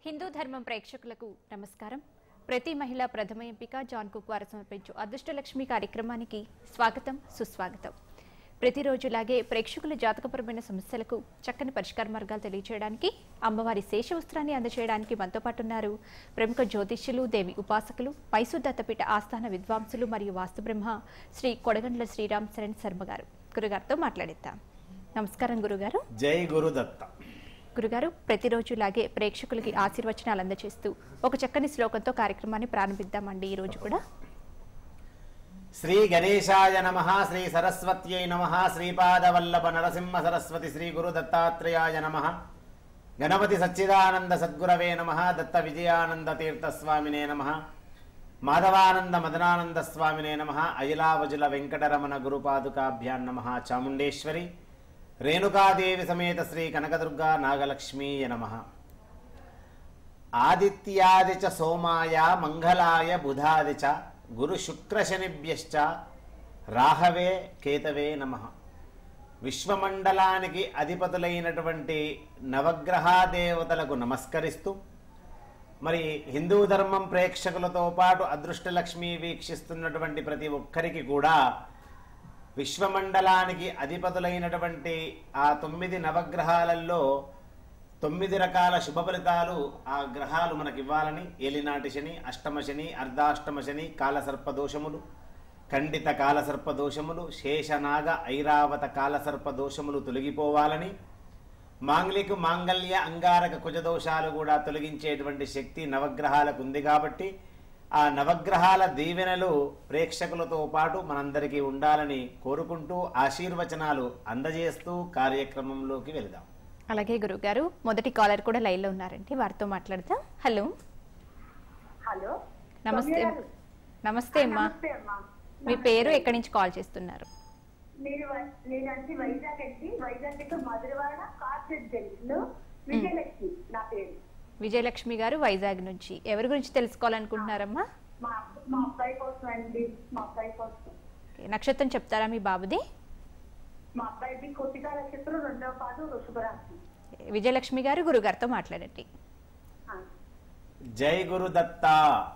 హిందూ ధర్మం ప్రేక్షకులకు నమస్కారం ప్రతి మహిళ ప్రథమ ఎంపిక జాన్ కుక్ వారు సమర్పించు అదృష్టలక్ష్మి కార్యక్రమానికి స్వాగతం సుస్వాగతం ప్రతిరోజులాగే ప్రేక్షకుల జాతకపరమైన సమస్యలకు చక్కని పరిష్కార మార్గాలు తెలియజేయడానికి అమ్మవారి శేషవస్త్రాన్ని అందజేయడానికి మనతో పాటు ఉన్నారు ప్రముఖ జ్యోతిష్యులు దేవి ఉపాసకులు మైసూర్ దత్తపీఠ ఆస్థాన విద్వాంసులు మరియు వాస్తుబ్రహ్మ శ్రీ కొడగండ్ల శ్రీరామ్ శరణ్ శర్మ గారు గురుగారితో మాట్లాడిద్దాం నమస్కారం గురుగారు జై గురుదత్త గురుగారు ప్రతిరోజులాగే ప్రేక్షకులకి ఆశీర్వచనాలు అందజేస్తూ ఒక చక్కని శ్లోకంతో కార్యక్రమాన్ని ప్రారంభిద్దామండి ఈ రోజు కూడా శ్రీ గణేశాయ నమ శ్రీ సరస్వత్యై నమ శ్రీపాదవల్లభ నరసింహ సరస్వతి శ్రీ గురు దత్తాత్రేయాయ నమ గణపతి సచ్చిదానంద సద్గురవే నమ దత్త విజయానంద తీర్థస్వామినే నమ మాధవానంద మదనానంద స్వామినే నమ అయలావజుల వెంకటరమణ గురుపాదుకాభ్యాన్ నమ చాముండేశ్వరి రేణుకాదేవి సమేత శ్రీ కనకదుర్గా నాగలక్ష్మీయ నమ ఆదిత్యాది చ సోమాయ మంగళాయ బుధాది చ గురు శుక్ర శనిభ్యశ్చ రాహవే కేతవే నమ విశ్వమండలానికి అధిపతులైనటువంటి నవగ్రహ దేవతలకు నమస్కరిస్తూ మరి హిందూ ధర్మం ప్రేక్షకులతో పాటు అదృష్టలక్ష్మి వీక్షిస్తున్నటువంటి ప్రతి ఒక్కరికి కూడా విశ్వమండలానికి అధిపతులైనటువంటి ఆ తొమ్మిది నవగ్రహాలలో తొమ్మిది రకాల శుభ ఫలితాలు ఆ గ్రహాలు మనకి ఇవ్వాలని ఏలినాటి శని అష్టమ శని అర్ధాష్టమ శని కాలసర్ప దోషములు ఖండిత కాలసర్ప దోషములు శేషనాగ ఐరావత కాలసర్ప దోషములు తొలగిపోవాలని మాంగలిక మాంగళ్య అంగారక కుజదోషాలు కూడా తొలగించేటువంటి శక్తి నవగ్రహాలకు ఉంది కాబట్టి ఆ నవగ్రహాల దీవెనలు ప్రేక్షకులతో పాటు మనందరికీ ఉండాలని కోరుకుంటూ ఆశీర్వచనాలు అందజేస్తూ కార్యక్రమంలోకి వెళదాం అలాగే గురుగారు మొదటి కాలర్ కూడా లైన్ లో ఉన్నారండి వారితో మాట్లాడదాం హలో హలో నమస్తే సౌమ్య గారు. నమస్తే అమ్మా నమస్తే అమ్మా మీ పేరు ఎక్కడి నుంచి కాల్ చేస్తున్నారు నేను వ- నేను వచ్చి వైజాగ్ అండి వైజాగ్ దగ్గర మధురవాడ కార్పొరేట్ జంక్షన్ విజయలక్ష్మి నా పేరు విజయలక్ష్మి గారు వైజాగ్ నుంచి ఎవరి గురించి తెలుసుకోవాలనుకుంటున్నారమ్మా మా అబ్బ- మా అబ్బాయి కోసం అండి మా అబ్బాయి కోసం ఓకే, నక్షత్రం చెప్తారా మీ బాబుది మా అబ్బాయిది కొద్దిగా నక్షత్రం రెండవ పాదు వృషభరాశి విజయలక్ష్మి గారు గురుగారితో మాట్లాడండి ఆ. జై గురుదత్త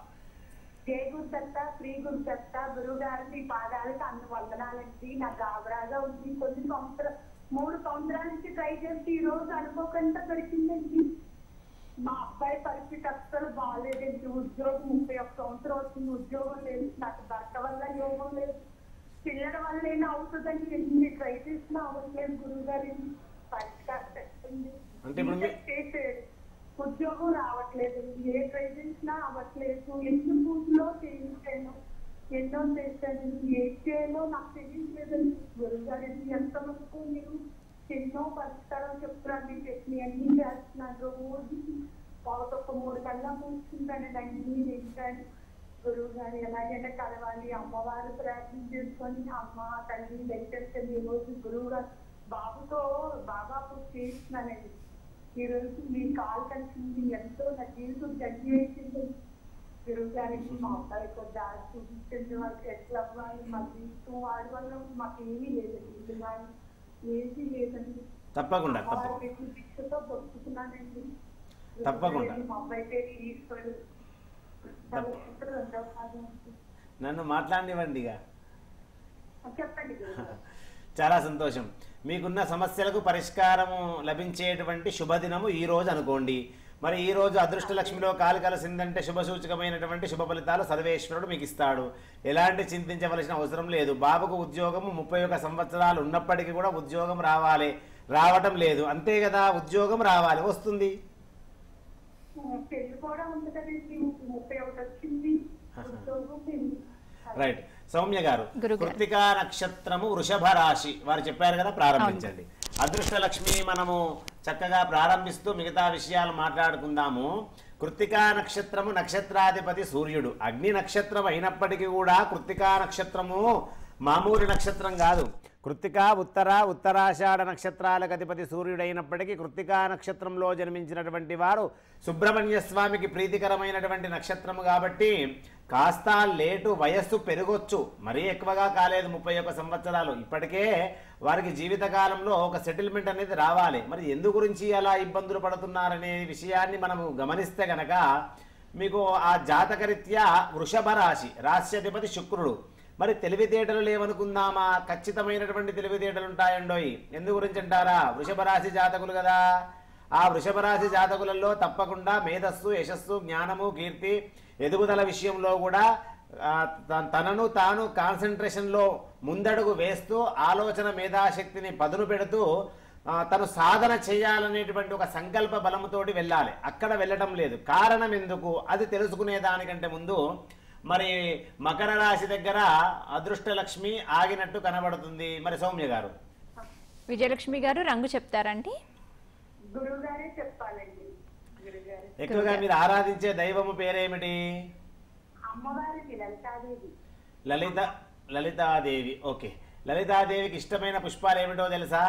జయ గురుదత్త శ్రీ గురుదత్త గురువు గారు మీ పాదాలకు అన్ని వందనాలండి నాకు గాబరాగా ఉంది కొన్ని సంవత్సరం మూడు సంవత్సరాల నుంచి ట్రై చేసి ఈ రోజు అనుకోకుండా దొరికిందండి మా అబ్బాయి పరిస్థితి అస్సలు బాగాలేదండి ఉద్యోగం ముప్పై ఒక్క సంవత్సరం వచ్చింది ఉద్యోగం లేదు నాకు భర్త వల్ల యోగం లేదు పిల్లల వల్ల ఏమైనా అవుతుందని ఎన్ని ట్రై చేసినా అవ్వట్లేదు గురువు గారి పరిష్కారం పెట్టండి అంటే ఇప్పుడు మీ- చేసేది ఉద్యోగం రావట్లేదు ఏ ట్రై చేసినా అవ్వట్లేదు ఎన్ని పూజలో చేయించాను ఎన్నో చేశాను ఏ చేయాలో నాకు తెలియట్లేదండి గురుగారు ఎంత వరకు మీరు ఎన్నో పరిష్కారం చెప్తున్నారు మీ చెప్పి అన్ని చేస్తున్నారు రోజు పావుతొక్క మూడు కల్లా కూర్చుంటాను అన్ని వింటాను గురువు గారు ఎలాగైనా కలవాలి అమ్మవారు ప్రార్థన చేసుకొని అమ్మ తల్లి దయచేస్తే ఈ రోజు గురువు గారు బాబుతో బాబా పూజ చేస్తున్నానండి ఈ రోజు మీ కాల్ కలిసింది ఎంతో నా జీవితం గట్టి వేసింది గురువు గారికి మా అబ్బాయి కొద్ది ఆశ చూపించండి వాళ్ళకి ఎట్లా అవ్వాలి మా జీవితం వాడి వల్ల మాకు ఏమీ లేదండి ఇది కానీ ఏమీ లేదండి తప్పకుండా తప్పకుండా అమ్మవారి పెట్టిన దీక్షతో బతుకుతున్నానండి తప్పకుండా. మా అబ్బాయి పేరు ఈశ్వరుడు నక్షత్రం రెండవ పాదం. నన్ను మాట్లాడినివ్వండి ఇక చెప్పండి గురువు గారు. చాలా సంతోషం మీకున్న సమస్యలకు పరిష్కారము లభించేటువంటి శుభదినము ఈ రోజు అనుకోండి మరి ఈ రోజు అదృష్టలక్ష్మిలో కాలు కలిసిందంటే శుభ సూచకమైనటువంటి శుభ ఫలితాలు సర్వేశ్వరుడు మీకు ఇస్తాడు ఎలాంటి చింతించవలసిన అవసరం లేదు బాబుకు ఉద్యోగము ముప్పై ఒక సంవత్సరాలు ఉన్నప్పటికీ కూడా ఉద్యోగం రావాలి రావటం లేదు అంతే కదా ఉద్యోగం రావాలి వస్తుంది పెళ్లి కూడా ఉంది కదండి ముప్పై ఒకటి వచ్చింది ఉద్యోగం పెళ్లి. రైట్ సౌమ్య గారు గురుగారు. కృతికా నక్షత్రము వృషభ రాశి వారు చెప్పారు కదా ప్రారంభించండి అదృష్ట లక్ష్మి మనము చక్కగా ప్రారంభిస్తూ మిగతా విషయాలు మాట్లాడుకుందాము కృతికా నక్షత్రము నక్షత్రాధిపతి సూర్యుడు అగ్ని నక్షత్రం అయినప్పటికీ కూడా కృతికా నక్షత్రము మామూలు నక్షత్రం కాదు కృత్తిక ఉత్తర ఉత్తరాషాఢ నక్షత్రాలకు అధిపతి సూర్యుడైనప్పటికీ కృత్తికా నక్షత్రంలో జన్మించినటువంటి వారు సుబ్రహ్మణ్య స్వామికి ప్రీతికరమైనటువంటి నక్షత్రము కాబట్టి కాస్త లేటు వయస్సు పెరగొచ్చు మరీ ఎక్కువగా కాలేదు ముప్పై ఒక్క సంవత్సరాలు ఇప్పటికే వారికి జీవితకాలంలో ఒక సెటిల్మెంట్ అనేది రావాలి మరి ఎందు గురించి అలా ఇబ్బందులు పడుతున్నారనే విషయాన్ని మనము గమనిస్తే గనక మీకు ఆ జాతకరీత్యా వృషభ రాశి రాశ్యాధిపతి శుక్రుడు మరి తెలివితేటలు లేవనుకుందామా ఖచ్చితమైనటువంటి తెలివితేటలు ఉంటాయండోయ్ ఎందు గురించి అంటారా వృషభ రాశి జాతకులు కదా ఆ వృషభ రాశి జాతకులలో తప్పకుండా మేధస్సు యశస్సు జ్ఞానము కీర్తి ఎదుగుదల విషయంలో కూడా ఆ, త- తనను తాను కాన్సన్ట్రేషన్లో ముందడుగు వేస్తూ ఆలోచన మేధాశక్తిని పదును పెడుతూ ఆ, తను సాధన చేయాలనేటువంటి ఒక సంకల్ప బలముతోటి వెళ్ళాలి అక్కడ వెళ్ళటం లేదు కారణం ఎందుకు అది తెలుసుకునే దానికంటే ముందు మరి మకర రాశి దగ్గర అదృష్ట లక్ష్మి ఆగినట్టు కనబడుతుంది మరి సౌమ్య గారు విజయలక్ష్మి గారు రంగు చెప్తారండి గురువు గారే చెప్పాలండి గురుగారు ఎక్కువగా మీరు ఆరాధించే దైవము పేరేమిటి అమ్మవారికి లలితాదేవి లలిత లలితాదేవి ఓకే లలితాదేవికి ఇష్టమైన పుష్పాలు ఏమిటో తెలుసా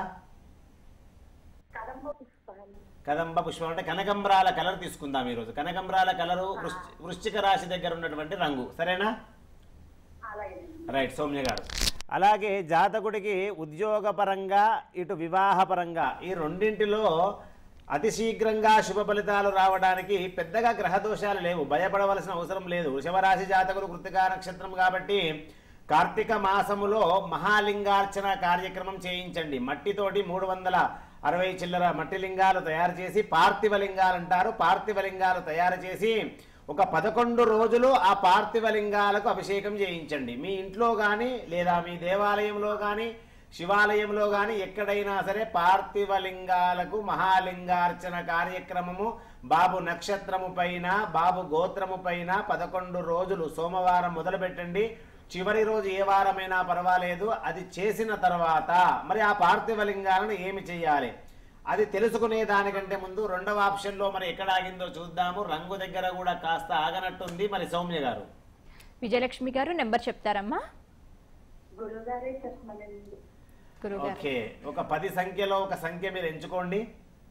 కదంబ పుష్పాలు కదంబ పుష్పం అంటే కనకంబరాల కలర్ తీసుకుందాం ఈరోజు కనకంబరాల కలరు వృశ్చి- వృశ్చిక రాశి దగ్గర ఉన్నటువంటి రంగు సరేనా అలాగే రైట్ సౌమ్య గారు అలాగే జాతకుడికి ఉద్యోగపరంగా ఇటు వివాహపరంగా ఈ రెండింటిలో అతి శీఘ్రంగా శుభ ఫలితాలు రావడానికి పెద్దగా గ్రహ దోషాలు లేవు భయపడవలసిన అవసరం లేదు వృషభరాశి జాతకులు కృతికా నక్షత్రం కాబట్టి కార్తీక మాసములో మహాలింగార్చన కార్యక్రమం చేయించండి మట్టితోటి మూడు వందల అరవై చిల్లర మట్టి లింగాలు తయారు చేసి పార్థివ లింగాలు అంటారు పార్థివ లింగాలు తయారు చేసి ఒక పదకొండు రోజులు ఆ పార్థివ లింగాలకు అభిషేకం చేయించండి మీ ఇంట్లో కానీ లేదా మీ దేవాలయంలో కానీ శివాలయంలో కానీ ఎక్కడైనా సరే పార్థివ లింగాలకు మహాలింగార్చన కార్యక్రమము బాబు నక్షత్రము పైన బాబు గోత్రము పైన పదకొండు రోజులు సోమవారం మొదలుపెట్టండి చివరి రోజు ఏ వారమైనా పర్వాలేదు అది చేసిన తర్వాత మరి ఆ పార్థివ లింగాలను ఏమి చేయాలి అది తెలుసుకునే దానికంటే ముందు రెండవ ఆప్షన్లో మరి ఎక్కడ ఆగిందో చూద్దాము రంగు దగ్గర కూడా కాస్త ఆగనట్టుంది మరి సౌమ్య గారు విజయలక్ష్మి గారు నెంబర్ చెప్తారమ్మా గురువు గారే చెప్పమనండి గురుగారు ఓకే ఒక పది సంఖ్యలో ఒక సంఖ్య మీరు ఎంచుకోండి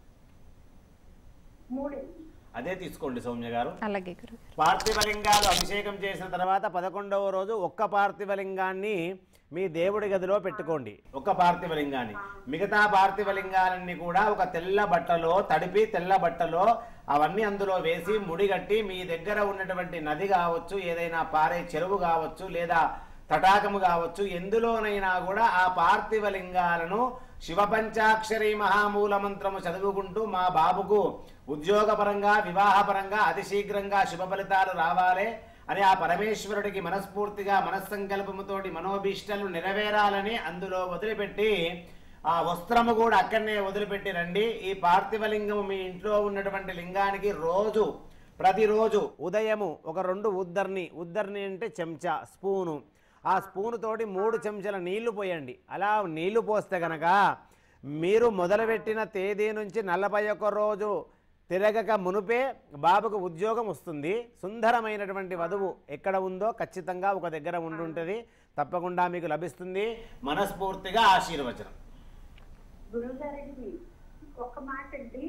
మూడండి అదే తీసుకోండి సౌమ్య గారు అలాగే గురుగారు పార్థివలింగాలు అభిషేకం చేసిన తర్వాత పదకొండవ రోజు ఒక్క పార్థివలింగాన్ని మీ దేవుడి గదిలో పెట్టుకోండి ఒక పార్థివలింగాన్ని మిగతా పార్థివలింగాలన్నీ కూడా ఒక తెల్ల బట్టలో తడిపి తెల్ల బట్టలో అవన్నీ అందులో వేసి ముడిగట్టి మీ దగ్గర ఉన్నటువంటి నది కావచ్చు ఏదైనా పారే చెరువు కావచ్చు లేదా తటాకము కావచ్చు ఎందులోనైనా కూడా ఆ పార్థివలింగాలను శివపంచాక్షరి మహామూల మంత్రము చదువుకుంటూ మా బాబుకు ఉద్యోగపరంగా వివాహపరంగా అతి శీఘ్రంగా శుభ ఫలితాలు రావాలి అని ఆ పరమేశ్వరుడికి మనస్ఫూర్తిగా మనస్సంకల్పముతోటి మనోభీష్టలు నెరవేరాలని అందులో వదిలిపెట్టి ఆ వస్త్రము కూడా అక్కడనే వదిలిపెట్టి రండి ఈ పార్థివలింగము మీ ఇంట్లో ఉన్నటువంటి లింగానికి రోజు ప్రతిరోజు ఉదయము ఒక రెండు ఉద్దర్ని ఉద్దర్ని అంటే చెంచా స్పూను ఆ స్పూను తోటి మూడు చెంచాల నీళ్లు పోయండి అలా నీళ్లు పోస్తే గనక మీరు మొదలుపెట్టిన తేదీ నుంచి నలభై ఒక్క రోజు తిరగక మునుపే బాబుకు ఉద్యోగం వస్తుంది సుందరమైనటువంటి వధువు ఎక్కడ ఉందో ఖచ్చితంగా ఒక దగ్గర ఉండుంటుంది తప్పకుండా మీకు లభిస్తుంది మనస్ఫూర్తిగా ఆశీర్వచనం గురువు గారండి ఒక మాట అండి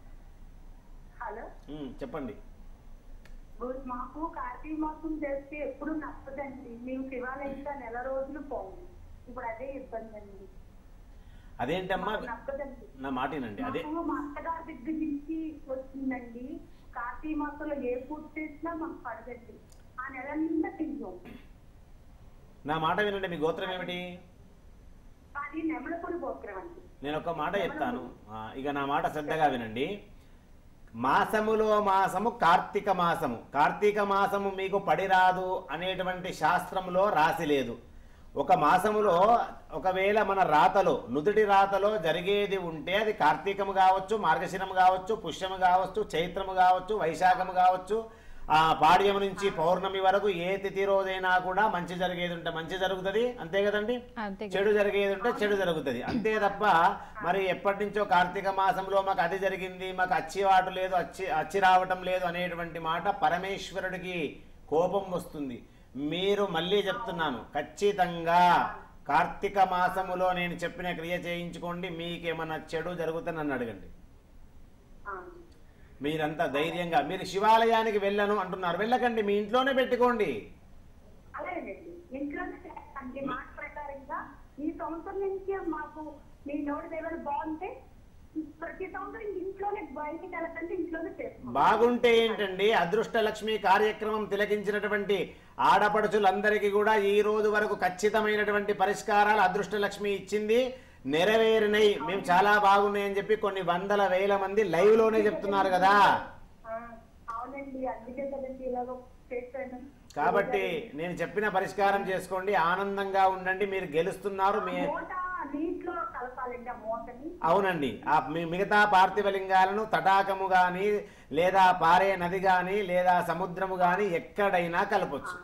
హలో ఉమ్, చెప్పండి గురు- మాకు కార్తీక మాసం చేస్తే ఎప్పుడు నచ్చదండి మేము శివాలయంగా నెల రోజులు పోము ఇప్పుడు అదే ఇబ్బంది అండి అదేంటమ్మా మాకు నచ్చదండి నా మాటేనండి అదే మాకు మా అత్తగారి దగ్గర నుంచి వచ్చిందండి కార్తీక మాసంలో ఏ పూజ చేసినా మాకు పడదండి ఆ నెల నిండా తింటాం నా మాట వినండి మీ గోత్రం ఏమిటి అది నెమలపొడి గోత్రం అండి నేను ఒక మాట చెప్తాను ఆ, ఇక నా మాట శ్రద్ధగా వినండి మాసములో మాసము కార్తీక మాసము కార్తీక మాసము మీకు పడిరాదు అనేటువంటి శాస్త్రములో రాసి లేదు ఒక మాసములో ఒకవేళ మన రాతలో నుదుటి రాతలో జరిగేది ఉంటే అది కార్తీకము కావచ్చు మార్గశిరము కావచ్చు పుష్యము కావచ్చు చైత్రము కావచ్చు వైశాఖము కావచ్చు ఆ పాడ్యము నుంచి పౌర్ణమి వరకు ఏ తిథి రోజైనా కూడా మంచి జరిగేది ఉంటే మంచి జరుగుతుంది అంతే కదండి అంతే కదా. చెడు జరిగేది ఉంటే చెడు జరుగుతుంది అంతే తప్ప మరి ఎప్పటి నుంచో కార్తీక మాసంలో మాకు అది జరిగింది మాకు అచ్చి వాటు లేదు అచ్చి అచ్చి రావటం లేదు అనేటువంటి మాట పరమేశ్వరుడికి కోపం వస్తుంది మీరు మళ్ళీ చెప్తున్నాను ఖచ్చితంగా కార్తీక మాసములో నేను చెప్పిన క్రియ చేయించుకోండి మీకేమన్నా చెడు జరుగుతే నన్ను అడగండి ఆ. మీరంతా ధైర్యంగా మీరు శివాలయానికి వెళ్ళను అంటున్నారు వెళ్ళకండి మీ ఇంట్లోనే పెట్టుకోండి అలాగేనండి ఇంట్లోనే చేస్తాండి మాట ప్రకారంగా ఈ సంవత్సరం నుంచి మాకు మీ నోటి దగ్గర బాగుంటే ప్రతి సంవత్సరం ఇంట్లోనే బయటికి వెళ్ళకంటే ఇంట్లోనే చేస్తాం బాగుంటే ఏంటండి అదృష్ట లక్ష్మి కార్యక్రమం తిలకించినటువంటి ఆడపడుచులందరికీ కూడా ఈ రోజు వరకు ఖచ్చితమైనటువంటి పరిష్కారాలు అదృష్ట లక్ష్మి ఇచ్చింది నెరవేరినాయి మేము చాలా బాగున్నాయి అని చెప్పి కొన్ని వందల వేల మంది లైవ్ లోనే చెప్తున్నారు కదా ఆ, అవునండి అందుకే కదండి ఇలాగ చేశాను కాబట్టి నేను చెప్పిన పరిష్కారం చేసుకోండి ఆనందంగా ఉండండి మీరు గెలుస్తున్నారు మీ మూట నీటిలో కలపాలండి ఆ మూటని అవునండి ఆ మీ- మిగతా పార్థివ లింగాలను తటాకము గాని లేదా పారే నది గాని లేదా సముద్రము గాని ఎక్కడైనా కలపొచ్చు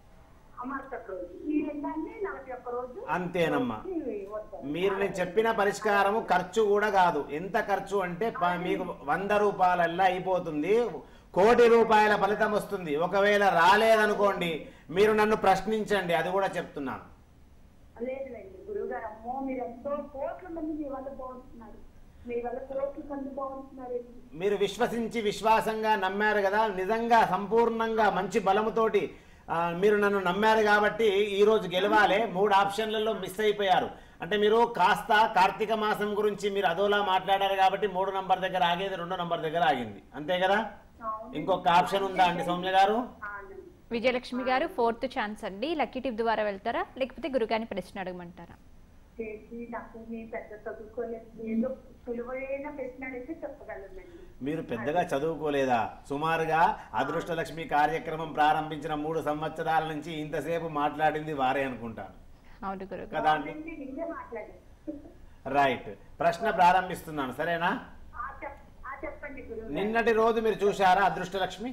అమర్సక రోజు ఈ రెండాన్ని నలభై ఒక్క రోజు అంతేనమ్మా ఇవి వద్దాం. మీరు నేను చెప్పిన పరిష్కారము ఖర్చు కూడా కాదు ఎంత ఖర్చు అంటే ప- మీకు వంద రూపాయలల్లా అయిపోతుంది కోటి రూపాయల ఫలితం వస్తుంది ఒకవేళ రాలేదనుకోండి మీరు నన్ను ప్రశ్నించండి అది కూడా చెప్తున్నాను లేదులేండి గురువు గారు అమ్మో మీరు ఎంతో కోట్ల మంది మీ వల్ల బాగుంటున్నారు మీ వల్ల కోట్ల మంది బాగుంటున్నారు మీరు విశ్వసించి విశ్వాసంగా నమ్మారు కదా నిజంగా సంపూర్ణంగా మంచి బలముతోటి ఆ, మీరు నన్ను నమ్మారు కాబట్టి ఈ రోజు గెలవాలే మూడు ఆప్షన్లలో మిస్ అయిపోయారు అంటే మీరు కాస్త కార్తీక మాసం గురించి మీరు అదోలా మాట్లాడారు కాబట్టి మూడు నంబర్ దగ్గర ఆగేది రెండో నంబర్ దగ్గర ఆగింది అంతే కదా అవును. ఇంకొక ఆప్షన్ ఉందా అండి సౌమ్య గారు అవునండి. విజయలక్ష్మి గారు ఫోర్త్ ఛాన్స్ అండి లక్కీ టిప్ ద్వారా వెళ్తారా లేకపోతే గురుగారిని ప్రశ్న అడగమంటారా చేసి నాకు మీ పెద్ద చదువుకోలేదు ఏదో సులువైన ప్రశ్న అడిగితే చెప్పగలనండి మీరు పెద్దగా చదువుకోలేదా సుమారుగా అదృష్టలక్ష్మి కార్యక్రమం ప్రారంభించిన మూడు సంవత్సరాల నుంచి ఇంతసేపు మాట్లాడింది వారే అనుకుంటాను అవును గురుగారు కదా అండి అవునండి, నిన్నే మాట్లాడాను రైట్ ప్రశ్న ప్రారంభిస్తున్నాను సరేనా ఆ చెప్- ఆ చెప్పండి గురువు గారు. నిన్నటి రోజు మీరు చూశారా అదృష్టలక్ష్మి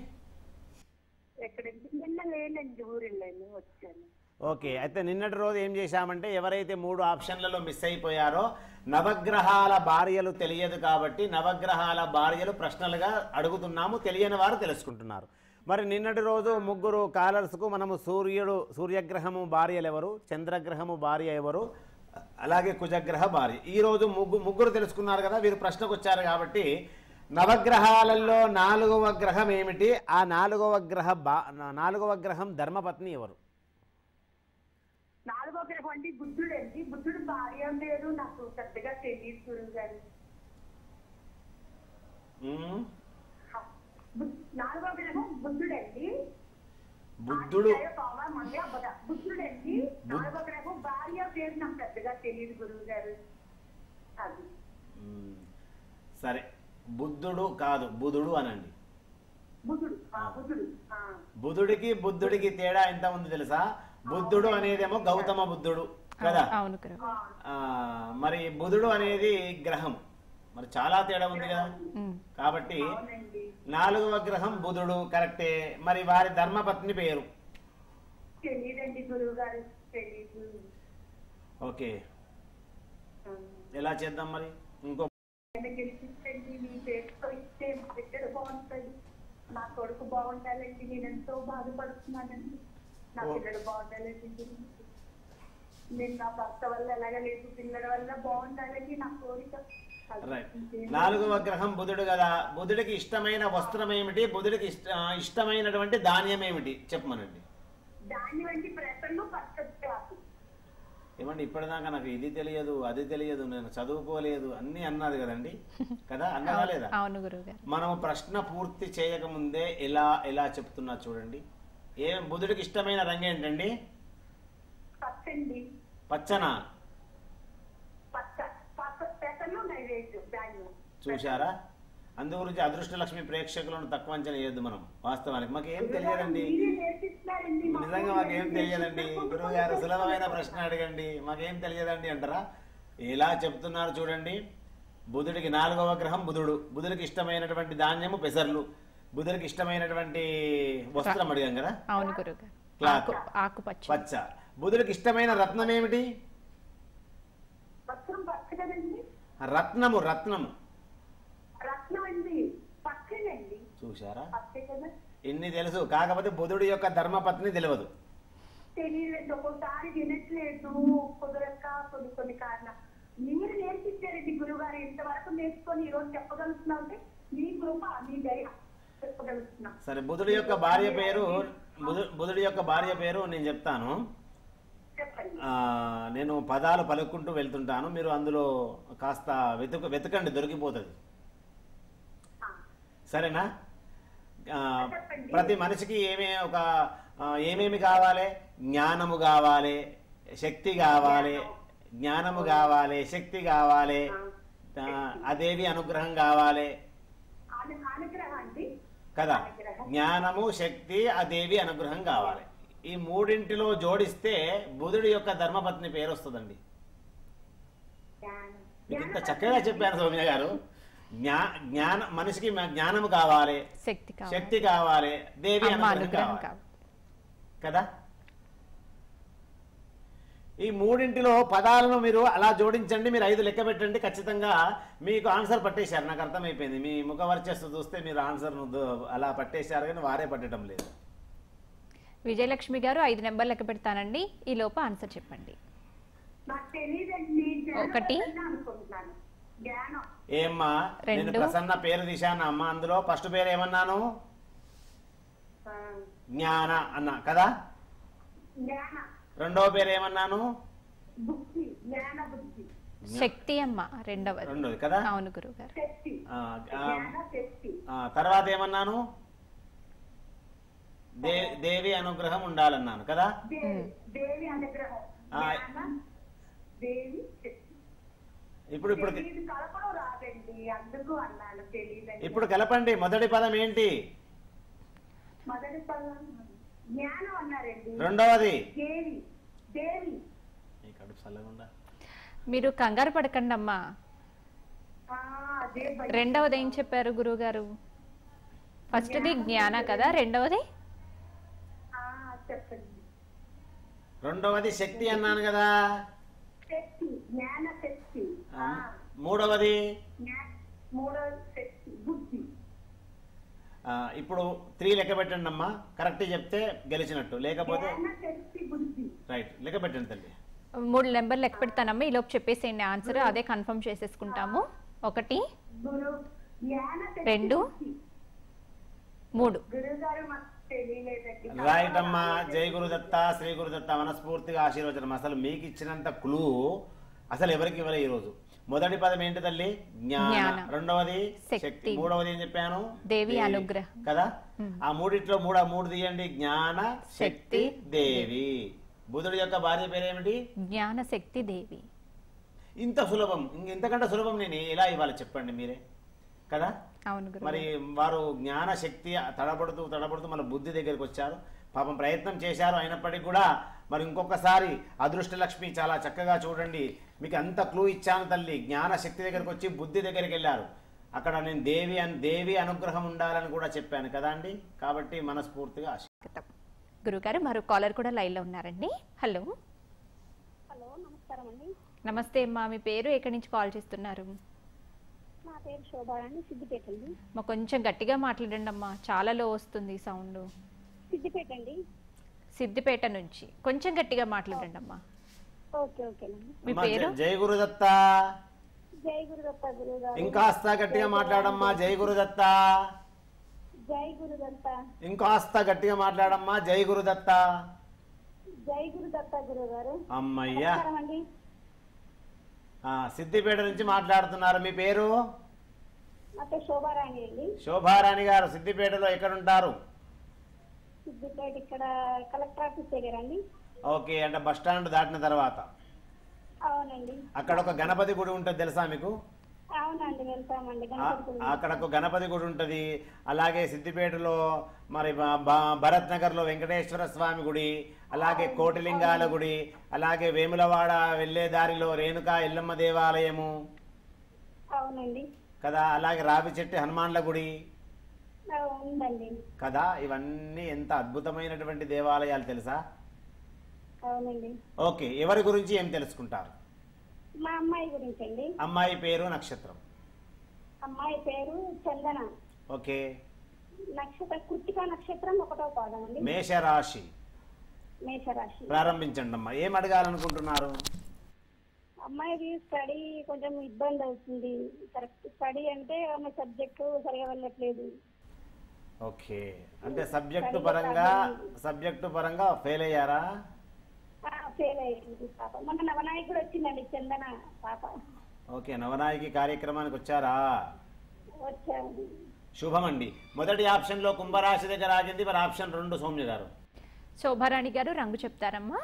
ఎక్కడండి నిన్న లేనండి ఊరిళ్ళని వచ్చాను ఓకే అయితే నిన్నటి రోజు ఏం చేశామంటే ఎవరైతే మూడు ఆప్షన్లలో మిస్ అయిపోయారో నవగ్రహాల భార్యలు తెలియదు కాబట్టి నవగ్రహాల భార్యలు ప్రశ్నలుగా అడుగుతున్నాము తెలియని వారు తెలుసుకుంటున్నారు మరి నిన్నటి రోజు ముగ్గురు కాలర్స్కు మనము సూర్యుడు సూర్యగ్రహము భార్యలు ఎవరు చంద్రగ్రహము భార్య ఎవరు అలాగే కుజగ్రహ భార్య ఈ రోజు ముగ్గు ముగ్గురు తెలుసుకున్నారు కదా వీరు ప్రశ్నకు వచ్చారు కాబట్టి నవగ్రహాలలో నాలుగవ గ్రహం ఏమిటి ఆ నాలుగవ గ్రహ బా నాలుగవ గ్రహం ధర్మపత్ని ఎవరు నాలుగో గ్రహం అండి బుద్ధుడు అండి బుద్ధుడు భార్య లేరు నాకు పెద్దగా తెలియదు గురువు గారు మ్మ్. బుద్ధ- నాలుగో గ్రహం బుద్ధుడు అండి బుద్ధుడు బుద్ధుడు అండి నాలుగో గ్రహం భార్య పేరు నాకు పెద్దగా తెలియదు గురువు గారు అది మ్మ్. సరే బుద్ధుడు కాదు బుధుడు అనండి బుద్ధుడు ఆ బుద్ధుడు ఆ బుధుడికి బుద్ధుడికి తేడా ఎంత ఉంది తెలుసా బుద్ధుడు అనేదేమో గౌతమ బుద్ధుడు కదా అవును గురు ఆ, ఆ, మరి బుధుడు అనేది గ్రహం మరి చాలా తేడా ఉంది కదా ఉమ్. కాబట్టి అవునండి నాలుగవ గ్రహం బుధుడు కరెక్టే మరి వారి ధర్మపత్ని పేరు తెలియదండి గురువు గారు తెలీదు ఓకే ఆ. ఎలా చేద్దాం మరి ఇంకో ఆయన గెలిపించండి మీ పేరుతో ఇస్తే మా బిడ్డ బాగుంటుంది నా కొడుకు బాగుండాలండి నేను ఎంతో బాధపడుతున్నానండి నా ఓ. పిల్లడు బాగుండాలండి నేను నా భర్త వల్ల ఎలాగ లేదు పిల్లల వల్ల బాగుండాలని నా కోరిక రైట్ నాలుగవ గ్రహం బుధుడు కదా బుధుడికి ఇష్టమైన వస్త్రం ఏమిటి బుధుడికి ఇష్ట ఆ, ఇష్టమైనటువంటి ధాన్యం ఏమిటి చెప్పమనండి దాని వంటి ప్రశ్నలు పట్టదు ఏమండి ఇప్పటిదాకా నాకు ఇది తెలియదు అది తెలియదు నేను చదువుకోలేదు అన్నీ అన్నది కదండి కదా అన్నదా లేదా అవును గురువు గారు మనం ప్రశ్న పూర్తి చేయకముందే ఎలా ఎలా చెప్తున్నా చూడండి ఏం బుధుడికి ఇష్టమైన రంగు ఏంటండి పచ్చండి పచ్చన పచ్చ పచ్చ పెసలు నైవేద్యం ధాన్యం చూశారా అందు గురించి అదృష్టలక్ష్మి ప్రేక్షకులను తక్కువ అంచనా చేయొద్దు మనం వాస్తవానికి మాకు ఏం తెలియదండి మీరే నేర్పిస్తున్నారండి మాకు. నిజంగా మాకేం తెలియదండి గురువు గారు సులభమైన ప్రశ్న అడగండి మాకేం తెలియదండి అంటారా ఎలా చెప్తున్నారు చూడండి బుధుడికి నాలుగవ గ్రహం బుధుడు బుధుడికి ఇష్టమైనటువంటి ధాన్యము పెసర్లు బుధుడికి ఇష్టమైనటువంటి వస్త్రం అడిగాం కదా అవును గురువు గారు క్లాత్. ఆకు ఆకుపచ్చ పచ్చ బుధుడికి ఇష్టమైన రత్నం ఏమిటి వస్త్రం పచ్చ కదండి రత్నము రత్నము రత్నం అండి పచ్చనండి చూశారా పచ్చే కదా ఇన్ని తెలుసు కాకపోతే బుధుడి యొక్క ధర్మపత్ని తెలియదు తెలియలేదు ఒక్కోసారి వినట్లేదు కుదరక కొన్ని కొన్ని కారణాలు మీరు నేర్పించారండి గురుగారు ఇంతవరకు నేర్చుకొని ఈ రోజు చెప్పగలుగుతున్నాం అంటే మీ కృప మీ దయ చెప్పగలుగుతున్నాం సరే బుధుడి యొక్క భార్య పేరు బుధు- బుధుడి యొక్క భార్య పేరు నేను చెప్తాను చెప్పండి ఆ, నేను పదాలు పలుకుంటూ వెళ్తుంటాను మీరు అందులో కాస్త వెతుక వెతకండి దొరికిపోతుంది ఆ, సరేనా ఆ, చెప్పండి. ప్రతి మనిషికి ఏమే ఒక ఆ, ఏమేమి కావాలి జ్ఞానము కావాలి శక్తి కావాలి జ్ఞానము కావాలి శక్తి కావాలి ఆ, అదేవి అనుగ్రహం కావాలి అను- అనుగ్రహం అండి కదా అనుగ్రహం. జ్ఞానము శక్తి అదేవి అనుగ్రహం కావాలి ఈ మూడింటిలో జోడిస్తే బుధుడి యొక్క ధర్మపత్ని పేరు వస్తుందండి జ్ఞానం. మీకు ఇంత జ్ఞానం చక్కగా చెప్పాను సౌమ్య గారు జ్ఞా జ్ఞాన మనిషికి మ- జ్ఞానము కావాలి శక్తి కావాలి శక్తి కావాలి దేవి అమ్మ అనుగ్రహం అనుగ్రహం కావాలి కావాలి కదా ఈ మూడింటిలో పదాలను మీరు అలా జోడించండి మీరు ఐదు లెక్క పెట్టండి ఖచ్చితంగా మీకు ఆన్సర్ పట్టేశారు నాకు అర్థమైపోయింది మీ ముఖ వర్చస్సు చూస్తే మీరు ఆన్సర్ అలా పట్టేశారు కానీ వారే పట్టడం లేదు విజయలక్ష్మి గారు ఐదు నెంబర్ లెక్క పెడతానండి ఈ లోపు ఆన్సర్ చెప్పండి నాకు తెలియదండి జ్ఞానం ఒకటి. వల్లనే అనుకుంటున్నాను జ్ఞానం ఏమ్మా నేను రెండు. ప్రసన్న పేరు తీశాను అమ్మ అందులో ఫస్ట్ పేరు ఏమన్నాను ఆ, జ్ఞాన అన్నా కదా జ్ఞాన రెండవ పేరు ఏమన్నాను బుద్ధి జ్ఞాన బుద్ధి శక్తి అమ్మ రెండవది రెండోది కదా అవును గురువు గారు శక్తి ఆ, ఆ, జ్ఞాన శక్తి ఆ, తర్వాత ఏమన్నాను దే దేవి అనుగ్రహం ఉండాలన్నాను కదా దేవి దేవి అనుగ్రహం ఆ. జ్ఞాన దేవి శక్తి ఇప్పుడు ఇప్పుడు తెలియదు కలపడం రాదండి అందుకు అన్నాను తెలియదండి ఇప్పుడు కలపండి మొదటి పదం ఏంటి మొదటి పదం జ్ఞానం అన్నారండి రెండవది దేవి దేవి ఈ కడుపు చల్లగుండా మీరు కంగారు పడకండి అమ్మా ఆ, అదే భయం. రెండవది ఏం చెప్పారు గురువు గారు ఫస్ట్ది జ్ఞాన కదా రెండవది ఆ, చెప్పండి రెండవది శక్తి అన్నాను కదా శక్తి జ్ఞాన శక్తి ఆ, ఆ, మూడవది జ్ఞా- మూడవ శక్తి బుద్ధి ఆ, ఇప్పుడు త్రీ లెక్క పెట్టండి అమ్మా కరెక్ట్ చెప్తే గెలిచినట్టు లేకపోతే జ్ఞాన శక్తి బుద్ధి రైట్ లెక్క పెట్టండి తల్లి మూడు నెంబర్ లెక్క పెడతానమ్మా ఈ లోపు చెప్పేసేయండి ఆన్సర్ అదే కన్ఫర్మ్ చేసేసుకుంటాము ఒకటి గురు జ్ఞాన శక్తి రెండు. బుద్ధి. మూడు గురువు గారు మాకు తెలియలేదండి రైట్ అమ్మా జై గురుదత్త శ్రీ గురుదత్త మనస్ఫూర్తిగా ఆశీర్వచనం అసలు మీకు ఇచ్చినంత క్లూ అసలు ఎవరికి ఇవ్వలే ఈరోజు మొదటి పదం ఏంటి తల్లి జ్ఞాన జ్ఞాన. రెండవది శక్తి. శక్తి మూడవది ఏం చెప్పాను దేవి అనుగ్రహం. కదా ఆ మూడిట్లో మూడు మూడు తీయండి జ్ఞాన శక్తి శక్తి, దేవి బుధుడి యొక్క భార్య పేరేమిటి జ్ఞాన శక్తి దేవి ఇంత సులభం ఇంక ఇంతకంటే సులభం నేను ఎలా ఇవ్వాలి చెప్పండి మీరే కదా అవును గురువు మరి వారు జ్ఞాన శక్తి తడబడుతూ తడబడుతూ మన బుద్ధి దగ్గరికి వచ్చారు పాపం ప్రయత్నం చేశారు అయినప్పటికీ కూడా మరి ఇంకొకసారి అదృష్ట లక్ష్మి చాలా చక్కగా చూడండి మీకు అంత క్లూ ఇచ్చాను తల్లి జ్ఞాన శక్తి దగ్గరికి వచ్చి బుద్ధి దగ్గరికి వెళ్ళారు అక్కడ నేను దేవి అని దేవి అనుగ్రహం ఉండాలని కూడా చెప్పాను కదా అండి కాబట్టి మనస్ఫూర్తిగా ఆశ స్వాగతం గురుగారు మరో కాలర్ కూడా లైన్లో ఉన్నారండి హలో హలో నమస్కారం అండి నమస్తే అమ్మా మీ పేరు ఎక్కడి నుంచి కాల్ చేస్తున్నారు నా పేరు శోభ అండి సిద్దిపేట అండి మా కొంచెం గట్టిగా మాట్లాడండి అమ్మా చాలా లో వస్తుంది సౌండ్ సిద్దిపేట అండి సిద్దిపేట నుంచి కొంచెం గట్టిగా మాట్లాడండి అమ్మా ఓకే ఓకేనండి మీ అమ్మా, పేరు జై- జై గురుదత్త జై గురుదత్త గురువు గారు ఇంకాస్త గట్టిగా మాట్లాడమ్మా జై గురుదత్త జై గురుదత్త ఇంకాస్త గట్టిగా మాట్లాడమ్మా జై గురుదత్త జై గురుదత్త గురువు గారు అమ్మయ్యా నమస్కారం అండి ఆ, సిద్దిపేట నుంచి మాట్లాడుతున్నారు మీ పేరు నా పేరు శోభారాణి అండి శోభారాణి గారు సిద్దిపేటలో ఎక్కడుంటారు సిద్దిపేట ఇక్కడ కలెక్టర్ ఆఫీస్ దగ్గర అండి ఓకే అంటే బస్ స్టాండ్ దాటిన తర్వాత అవునండి అక్కడ ఒక గణపతి గుడి ఉంటుంది తెలుసా మీకు అవునండి వెళ్తామండి ఆ- గణపతి గుడి. అక్కడ ఒక గణపతి గుడి ఉంటుంది అలాగే సిద్దిపేటలో మరి బ- బ- భరత్ నగర్లో వెంకటేశ్వర స్వామి గుడి అలాగే కోటిలింగాల గుడి అలాగే వేములవాడ వెళ్ళే దారిలో రేణుకా ఎల్లమ్మ దేవాలయము అవునండి కదా అలాగే రావి చెట్టు హనుమాన్ల గుడి ఆ, ఉందండి కదా ఇవన్నీ ఎంత అద్భుతమైనటువంటి దేవాలయాలు తెలుసా అవునండి ఓకే ఎవరి గురించి ఏం తెలుసుకుంటారు మా అమ్మాయి గురించి అండి అమ్మాయి పేరు నక్షత్రం అమ్మాయి పేరు చందన ఓకే నక్షత్ర కృతికా నక్షత్రం ఒకటో పాదం అండి మేషరాశి మేషరాశి ప్రారంభించండి అమ్మా ఏం అడగాలనుకుంటున్నారు అమ్మాయికి స్టడీ కొంచెం ఇబ్బంది అవుతుంది కరెక్ట్ స్టడీ అంటే ఆమె సబ్జెక్టు సరిగా వెళ్ళట్లేదు ఓకే అంటే సబ్జెక్టు పరంగా సబ్జెక్టు పరంగా ఫెయిల్ అయ్యారా ఫెయిల్ అయ్యింది పాప మొన్న నవనాయకు కూడా వచ్చిందండి చందన పాప ఓకే నవనాయకి కార్యక్రమానికి వచ్చారా వచ్చాను శుభమండి మొదటి ఆప్షన్లో కుంభరాశి దగ్గర ఆగింది మరి ఆప్షన్ రెండు సౌమ్య గారు శోభారాణి గారు రంగు చెప్తారమ్మా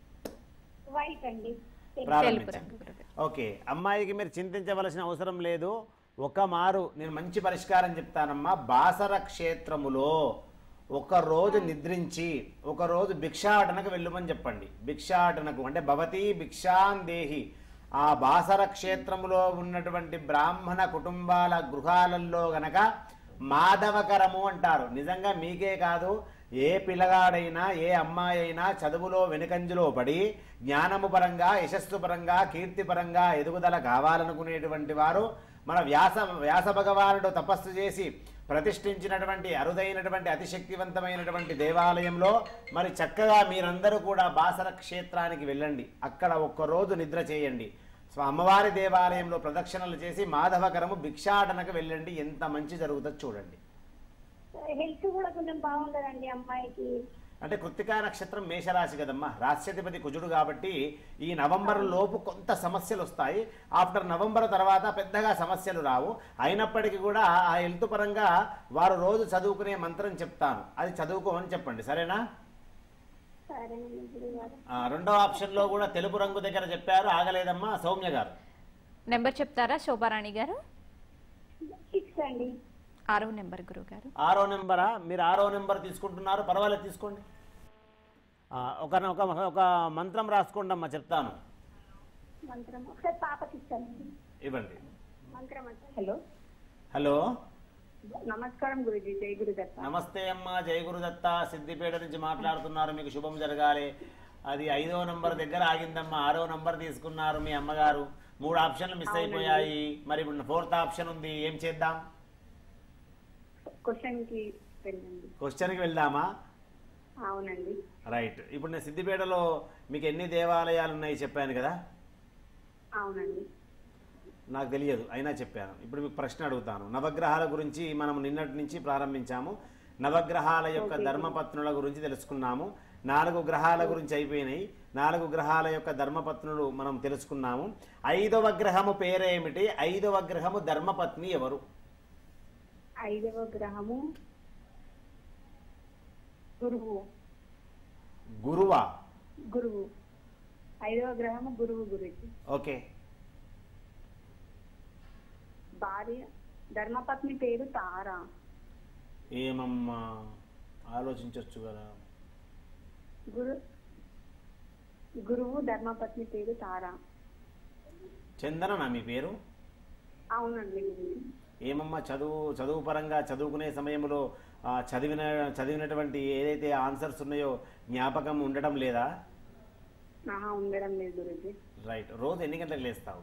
వైట్ అండి తెలుపు ప్రారంభించండి రంగు గురుగారు. ఓకే అమ్మాయికి మీరు చింతించవలసిన అవసరం లేదు ఒక మారు నేను మంచి పరిష్కారం చెప్తానమ్మా బాసర క్షేత్రములో ఒక రోజు నిద్రించి ఒక రోజు భిక్షాటనకు వెళ్ళమని చెప్పండి భిక్షాటనకు అంటే భవతి భిక్షాందేహి ఆ బాసర క్షేత్రములో ఉన్నటువంటి బ్రాహ్మణ కుటుంబాల గృహాలలో గనక మాధవకరము అంటారు నిజంగా మీకే కాదు ఏ పిల్లగాడైనా ఏ అమ్మాయి అయినా చదువులో వెనుకంజలో పడి జ్ఞానము పరంగా యశస్సు పరంగా కీర్తి పరంగా ఎదుగుదల కావాలనుకునేటువంటి వారు మన వ్యాస వ్యాస భగవానుడు తపస్సు చేసి ప్రతిష్ఠించినటువంటి అరుదైనటువంటి అతిశక్తివంతమైనటువంటి దేవాలయంలో మరి చక్కగా మీరందరూ కూడా బాసర క్షేత్రానికి వెళ్ళండి అక్కడ ఒక్కరోజు నిద్ర చేయండి స్వ అమ్మవారి దేవాలయంలో ప్రదక్షిణలు చేసి మాధవకరము భిక్షాటనకు వెళ్ళండి ఎంత మంచి జరుగుతుందో చూడండి హెల్త్ కూడా కొంచెం బాగుండదండి అమ్మాయికి అంటే కృత్తికా నక్షత్రం మేషరాశి కదమ్మా రాష్ట్రధిపతి కుజుడు కాబట్టి ఈ నవంబర్ లోపు కొంత సమస్యలు వస్తాయి ఆఫ్టర్ నవంబర్ తర్వాత పెద్దగా సమస్యలు రావు అయినప్పటికీ కూడా ఆ హెల్త్ పరంగా వారు రోజు చదువుకునే మంత్రం చెప్తాను అది చదువుకోమని చెప్పండి సరేనా సరేనండి గురుగారు ఆ, రెండో ఆప్షన్లో కూడా తెలుపు రంగు దగ్గర చెప్పారు ఆగలేదమ్మా సౌమ్య గారు నెంబర్ చెప్తారా శోభారాణి గారు సిక్స్ అండి ఆరవ నెంబర్ గురువు గారు ఆరో నెంబరా మీరు ఆరో నెంబర్ తీసుకుంటున్నారు పర్వాలేదు తీసుకోండి ఆ, ఒక ఒక ఒక మంత్రం రాసుకోండి అమ్మా చెప్తాను మంత్రం ఒకసారి పాపకి ఇస్తానండి ఇవ్వండి మంత్రం అంటే హలో హలో నమస్కారం గురుజీ జై గురుదత్త నమస్తే అమ్మ జయ గురుదత్త సిద్దిపేట నుంచి మాట్లాడుతున్నారు మీకు శుభం జరగాలి అది ఐదో నంబర్ దగ్గర ఆగిందమ్మా ఆరో నంబర్ తీసుకున్నారు మీ అమ్మగారు మూడు ఆప్షన్లు మిస్ అయిపోయాయి మరి ఇప్పుడు ఫోర్త్ ఆప్షన్ ఉంది ఏం చేద్దాం క్వశ్చన్ కి వెళ్ళండి క్వశ్చన్కి వెళ్దామా అవునండి రైట్ ఇప్పుడు నేను సిద్దిపేటలో మీకు ఎన్ని దేవాలయాలు ఉన్నాయి చెప్పాను కదా అవునండి నాకు తెలియదు అయినా చెప్పాను ఇప్పుడు మీకు ప్రశ్న అడుగుతాను నవగ్రహాల గురించి మనం నిన్నటి నుంచి ప్రారంభించాము నవగ్రహాల యొక్క ధర్మపత్నుల గురించి తెలుసుకున్నాము నాలుగు గ్రహాల గురించి అయిపోయినాయి నాలుగు గ్రహాల యొక్క ధర్మపత్నులు మనం తెలుసుకున్నాము ఐదవ గ్రహము పేరేమిటి ఐదవ గ్రహము ధర్మపత్ని ఎవరు ఐదవ గ్రహము గురువు గురువా గురువు ఐదవ గ్రహము గురువు గురించి ఓకే భార్య ధర్మపత్ని పేరు తారా ఏమమ్మా ఆలోచించవచ్చు కదా గురు గురువు ధర్మపత్ని పేరు తారా చందన మీ పేరు అవునండి గురుజీ ఏమమ్మా చదువు చదువు పరంగా చదువుకునే సమయంలో ఆ, చదివిన చదివినటువంటి ఏదైతే ఆన్సర్స్ ఉన్నాయో జ్ఞాపకం ఉండడం లేదా ఆహా ఉండడం లేదు గురుజీ రైట్ రోజు ఎన్ని గంటలకు లేస్తావు